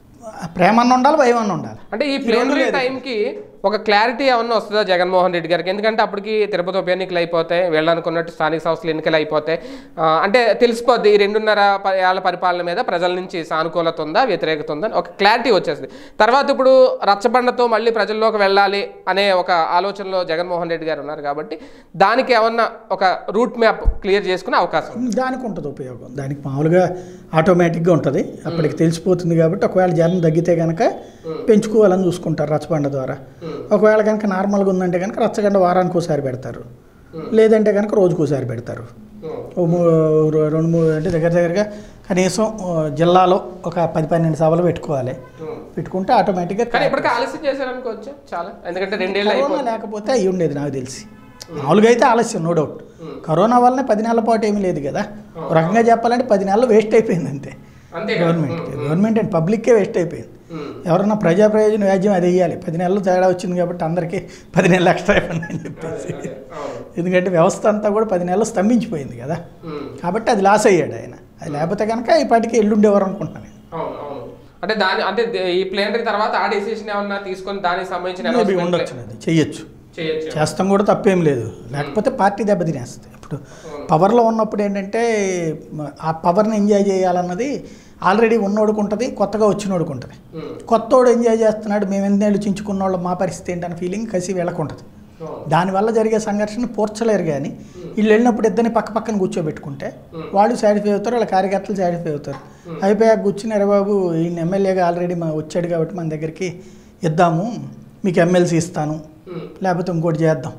ప్రేమ అన్న ఉండాలి భయం అన్న ఉండాలి అంటే ఈ ప్లేనరీ టైంకి ఒక క్లారిటీ ఏమన్నా వస్తుందా జగన్మోహన్ రెడ్డి గారికి ఎందుకంటే అప్పటికి తిరుపతి ఉప ఎన్నికలు అయిపోతాయి వెళ్ళనుకున్నట్టు స్థానిక సంస్థల ఎన్నికలు అయిపోతాయి ఆ, అంటే తెలిసిపోద్ది ఈ రెండున్నర ప- ఏళ్ల పరిపాలన మీద ప్రజల నుంచి సానుకూలత ఉందా వ్యతిరేకత ఉందా అని ఒక క్లారిటీ వచ్చేస్తుంది తర్వాత ఇప్పుడు రచ్చబండతో మళ్ళీ ప్రజల్లోకి వెళ్ళాలి అనే ఒక ఆలోచనలో జగన్మోహన్ రెడ్డి గారు ఉన్నారు కాబట్టి దానికి ఏమన్నా ఒక రూట్ మ్యాప్ క్లియర్ చేసుకునే అవకాశం ఉంది. దానికి ఉంటుంది ఉపయోగం దానికి మామూలుగా ఆటోమేటిక్గా ఉంటుంది అప్పటికి తెలిసిపోతుంది కాబట్టి ఒకవేళ జనం తగ్గితే కనుక పెంచుకోవాలని చూసుకుంటారు రచ్చబండ ద్వారా ఒకవేళ కనుక నార్మల్గా ఉందంటే కనుక రచ్చగండ వారానికి ఒకసారి పెడతారు లేదంటే కనుక రోజుకోసారి పెడతారు ఓ మూ రో- రెండు మూడు అంటే దగ్గర దగ్గరగా కనీసం ఆ, జిల్లాలో ఒక పది పన్నెండు సభలు పెట్టుకోవాలి పెట్టుకుంటే ఆటోమేటిక్గా కానీ ఇప్పటికీ ఆలస్యం చేశారనుకోవచ్చు చాలా ఎందుకంటే రెండేళ్ళు కరోనా అయిపోయింది లేకపోతే అయ్యి ఉండేది నాకు తెలిసి మామూలుగా అయితే ఆలస్యం నో డౌట్ కరోనా వల్లనే పది నెలల పాటు ఏమీ లేదు కదా ఒక రకంగా చెప్పాలంటే పది నెలలు వేస్ట్ అయిపోయింది అంతే అంతే కదా. గవర్నమెంట్ గవర్నమెంట్ అండ్ పబ్లిక్కే వేస్ట్ అయిపోయింది ఉమ్. ఎవరన్నా ప్రజా ప్రయోజన వ్యాజ్యం అది వేయాలి పది నెలలు తేడా వచ్చింది కాబట్టి అందరికీ పది నెలలు ఎక్స్ట్రా ఇవ్వండి అని చెప్పేసి అవును. ఎందుకంటే వ్యవస్థ అంతా కూడా పది నెలలు స్తంభించిపోయింది కదా ఉమ్. కాబట్టి అది లాస్ అయ్యాడు ఆయన అది లేకపోతే కనుక ఈ పాటికి ఎల్లుండేవారు అనుకుంటున్నాను నేను. అవును అవును అంటే దాని అంటే దే- ఈ ప్లేనరీ తర్వాత ఆ డెసిషన్ ఏమన్నా తీసుకొని దానికి సంబంధించిన మేబీ announcement ఉండొచ్చు అది చెయ్యొచ్చు చేయొచ్చు చేస్తాం కూడా తప్పేం లేదు లేకపోతే పార్టీ దెబ్బతినేస్తుంది ఇప్పుడు పవర్లో ఉన్నప్పుడు ఏంటంటే మ- ఆ పవర్ని ఎంజాయ్ చేయాలన్నది ఆల్రెడీ ఉన్నోడికి ఉంటుంది కొత్తగా వచ్చినోడికి ఉంటుంది ఉమ్. కొత్తోడు ఎంజాయ్ చేస్తున్నాడు మేము ఎన్నేళ్ళు చించుకున్న వాళ్ళు మా పరిస్థితి ఏంటన్న ఫీలింగ్ కసి వీళ్ళకుంటుంది అవును. దానివల్ల జరిగే సంఘర్షణ పోర్చలేరు కానీ వీళ్ళు వెళ్ళినప్పుడు ఇద్దరిని పక్క పక్కన కూర్చోబెట్టుకుంటే వాళ్ళు సాటిస్ఫై అవుతారు వాళ్ళ కార్యకర్తలు సాటిస్ఫై అవుతారు అయిపోయాక కూర్చుని అరే బాబు ఈయన ఎమ్మెల్యేగా ఆల్రెడీ మా వచ్చాడు కాబట్టి మన దగ్గరికి ఇద్దాము మీకు ఎమ్మెల్సీ ఇస్తాను ఉమ్. లేకపోతే ఇంకోటి చేద్దాం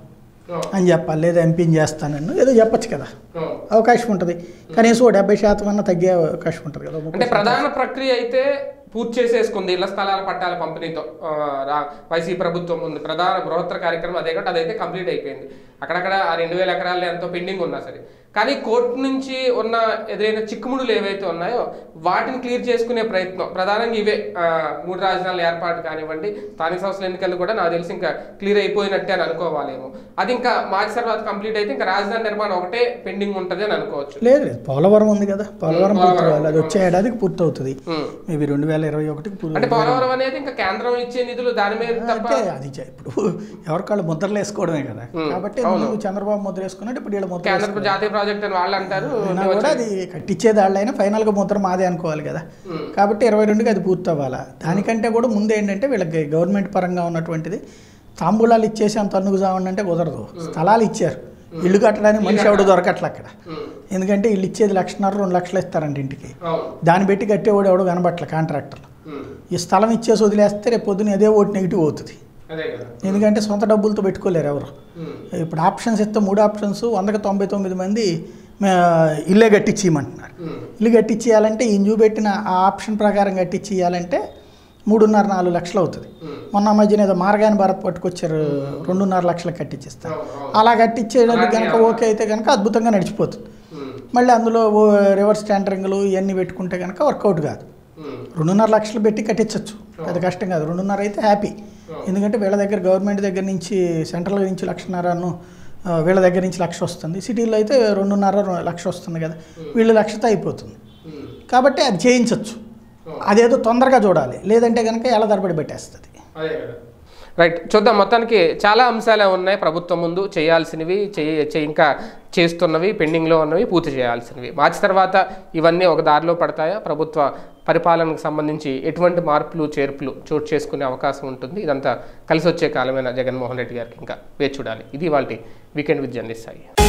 అని చెప్పాలి లేదా ఎంపీని చేస్తానన్ను ఏదో చెప్పొచ్చు కదా అవకాశం ఉంటుంది కనీసం ఓ డెబ్బై శాతం అన్న తగ్గే అవకాశం ఉంటుంది కదా ముప్పై అంటే ప్రధాన ప్రక్రియ అయితే పూర్తి చేసేసుకుంది ఇళ్ల స్థలాల పట్టాల పంపిణీతో ఆ, రా- వైసీపీ ప్రభుత్వం ఉంది ప్రధాన బృహత్తర కార్యక్రమం అదే కాబట్టి అదైతే కంప్లీట్ అయిపోయింది అక్కడక్కడ ఆ రెండు వేల ఎకరాలు ఎంతో పెండింగ్ ఉన్నా సరే కానీ కోర్టు నుంచి ఉన్న ఎదురైన చిక్కుముడులు ఏవైతే ఉన్నాయో వాటిని క్లియర్ చేసుకునే ప్రయత్నం ప్రధానంగా ఇవే ఆ, మూడు రాజధానుల ఏర్పాటు కానివ్వండి స్థానిక సంస్థల ఎన్నికలు కూడా నాకు తెలిసి ఇంకా క్లియర్ అయిపోయినట్టే అని అనుకోవాలేమో అది ఇంకా మార్చి తర్వాత కంప్లీట్ అయితే ఇంకా రాజధాని నిర్మాణం ఒకటే పెండింగ్ ఉంటుంది అని అనుకోవచ్చు లేదు లేదు పోలవరం ఉంది కదా పోలవరం పోలవరం. పూర్తి కావాలి అది వచ్చే ఏడాదికి పూర్తి అవుతుంది ఉమ్. మేబీ రెండు వేల ఇరవై ఒకటికి పూర్తి అంటే పోలవరం అనేది ఇంకా కేంద్రం ఇచ్చే నిధులు దాని మీద తప్ప అంటే అది చే- ఇప్పుడు ఎవరికాళ్ళు ముద్రలు వేసుకోవడమే కదా కాబట్టి ముందు చంద్రబాబు ముద్ర వేసుకున్నట్టు ఇప్పుడు వీళ్ళ ముద్ర కేంద్ర జాతీయ ప్రాజెక్ట్ అని వాళ్ళు అంటారు అయినా కూడా అది కట్టించేది వాళ్ళైనా ఫైనల్గా ముద్ర మాదే అనుకోవాలి కదా కాబట్టి ఇరవై రెండుకి అది పూర్తి అవ్వాలా దానికంటే కూడా ముందు ఏంటంటే వీళ్ళకి గవర్నమెంట్ పరంగా ఉన్నటువంటిది తాంబూలాలు ఇచ్చేసి అంత అన్నుకు అంటే కుదరదు స్థలాలు ఇచ్చారు ఇల్లు కట్టడానికి మనిషి ఎవడు దొరకట్ల అక్కడ ఉమ్. ఎందుకంటే ఇల్లు ఇచ్చేది లక్షన్నర రెండు లక్షలు ఇస్తారంట ఇంటికి అవును దాన్ని పెట్టి కట్టేవాడు ఎవడు కనబట్ల కాంట్రాక్టర్లు ఉమ్. ఈ స్థలం ఇచ్చేసి వదిలేస్తే రేపు పొద్దున అదే ఓటు నెగిటివ్ అవుతుంది అదే కదా ఎందుకంటే సొంత డబ్బులతో పెట్టుకోలేరు ఎవరు ఉమ్. ఇప్పుడు ఆప్షన్స్ ఇస్తే మూడు ఆప్షన్స్ వందకి తొంభై తొమ్మిది మంది మే- ఇల్లే కట్టించేయమంటున్నారు ఉమ్. ఇల్లు కట్టించేయాలంటే ఈయన చూపెట్టిన ఆ ఆప్షన్ ప్రకారం కట్టించేయాలంటే మూడున్నర నాలుగు లక్షలు అవుతుంది ఉమ్. మొన్న మధ్యన ఏదో మార్గాని భారత్ పట్టుకొచ్చారు రెండున్నర లక్షలు కట్టించేస్తారు అవును, అవును. అలా కట్టించేయడానికి అలాగే కనుక ఓకే అయితే కనుక అద్భుతంగా నడిచిపోతుంది ఉమ్. మళ్ళీ అందులో ఓ రివర్స్ ట్యాండరింగ్లు ఇవన్నీ పెట్టుకుంటే కనుక వర్కౌట్ కాదు ఉమ్. రెండున్నర లక్షలు పెట్టి కట్టించవచ్చు అది కష్టం కాదు రెండున్నర అయితే హ్యాపీ ఎందుకంటే వీళ్ళ దగ్గర గవర్నమెంట్ దగ్గర నుంచి సెంట్రల్ నుంచి లక్షన్నరను ఆ, వీళ్ళ దగ్గర నుంచి లక్ష వస్తుంది సిటీలో అయితే రెండున్నర రె- లక్ష వస్తుంది కదా వీళ్ళు లక్షతో అయిపోతుంది ఉమ్. కాబట్టి అది చేయించవచ్చు అదేదో తొందరగా చూడాలి లేదంటే కనుక ఎలా తరబడి పెట్టేస్తుంది అదే కదా రైట్ చూద్దాం మొత్తానికి చాలా అంశాలే ఉన్నాయి ప్రభుత్వం ముందు చేయాల్సినవి చేయ చే- ఇంకా చేస్తున్నవి పెండింగ్లో ఉన్నవి పూర్తి చేయాల్సినవి మార్చి తర్వాత ఇవన్నీ ఒక దారిలో పడతాయా ప్రభుత్వ పరిపాలనకు సంబంధించి ఎటువంటి మార్పులు చేర్పులు చోటు చేసుకునే అవకాశం ఉంటుంది ఇదంతా కలిసి వచ్చే కాలమైన జగన్మోహన్ రెడ్డి గారికి ఇంకా వేచి చూడాలి ఇది వాళ్ళ వీకెండ్ విత్ జర్నలిస్ట్ సాయి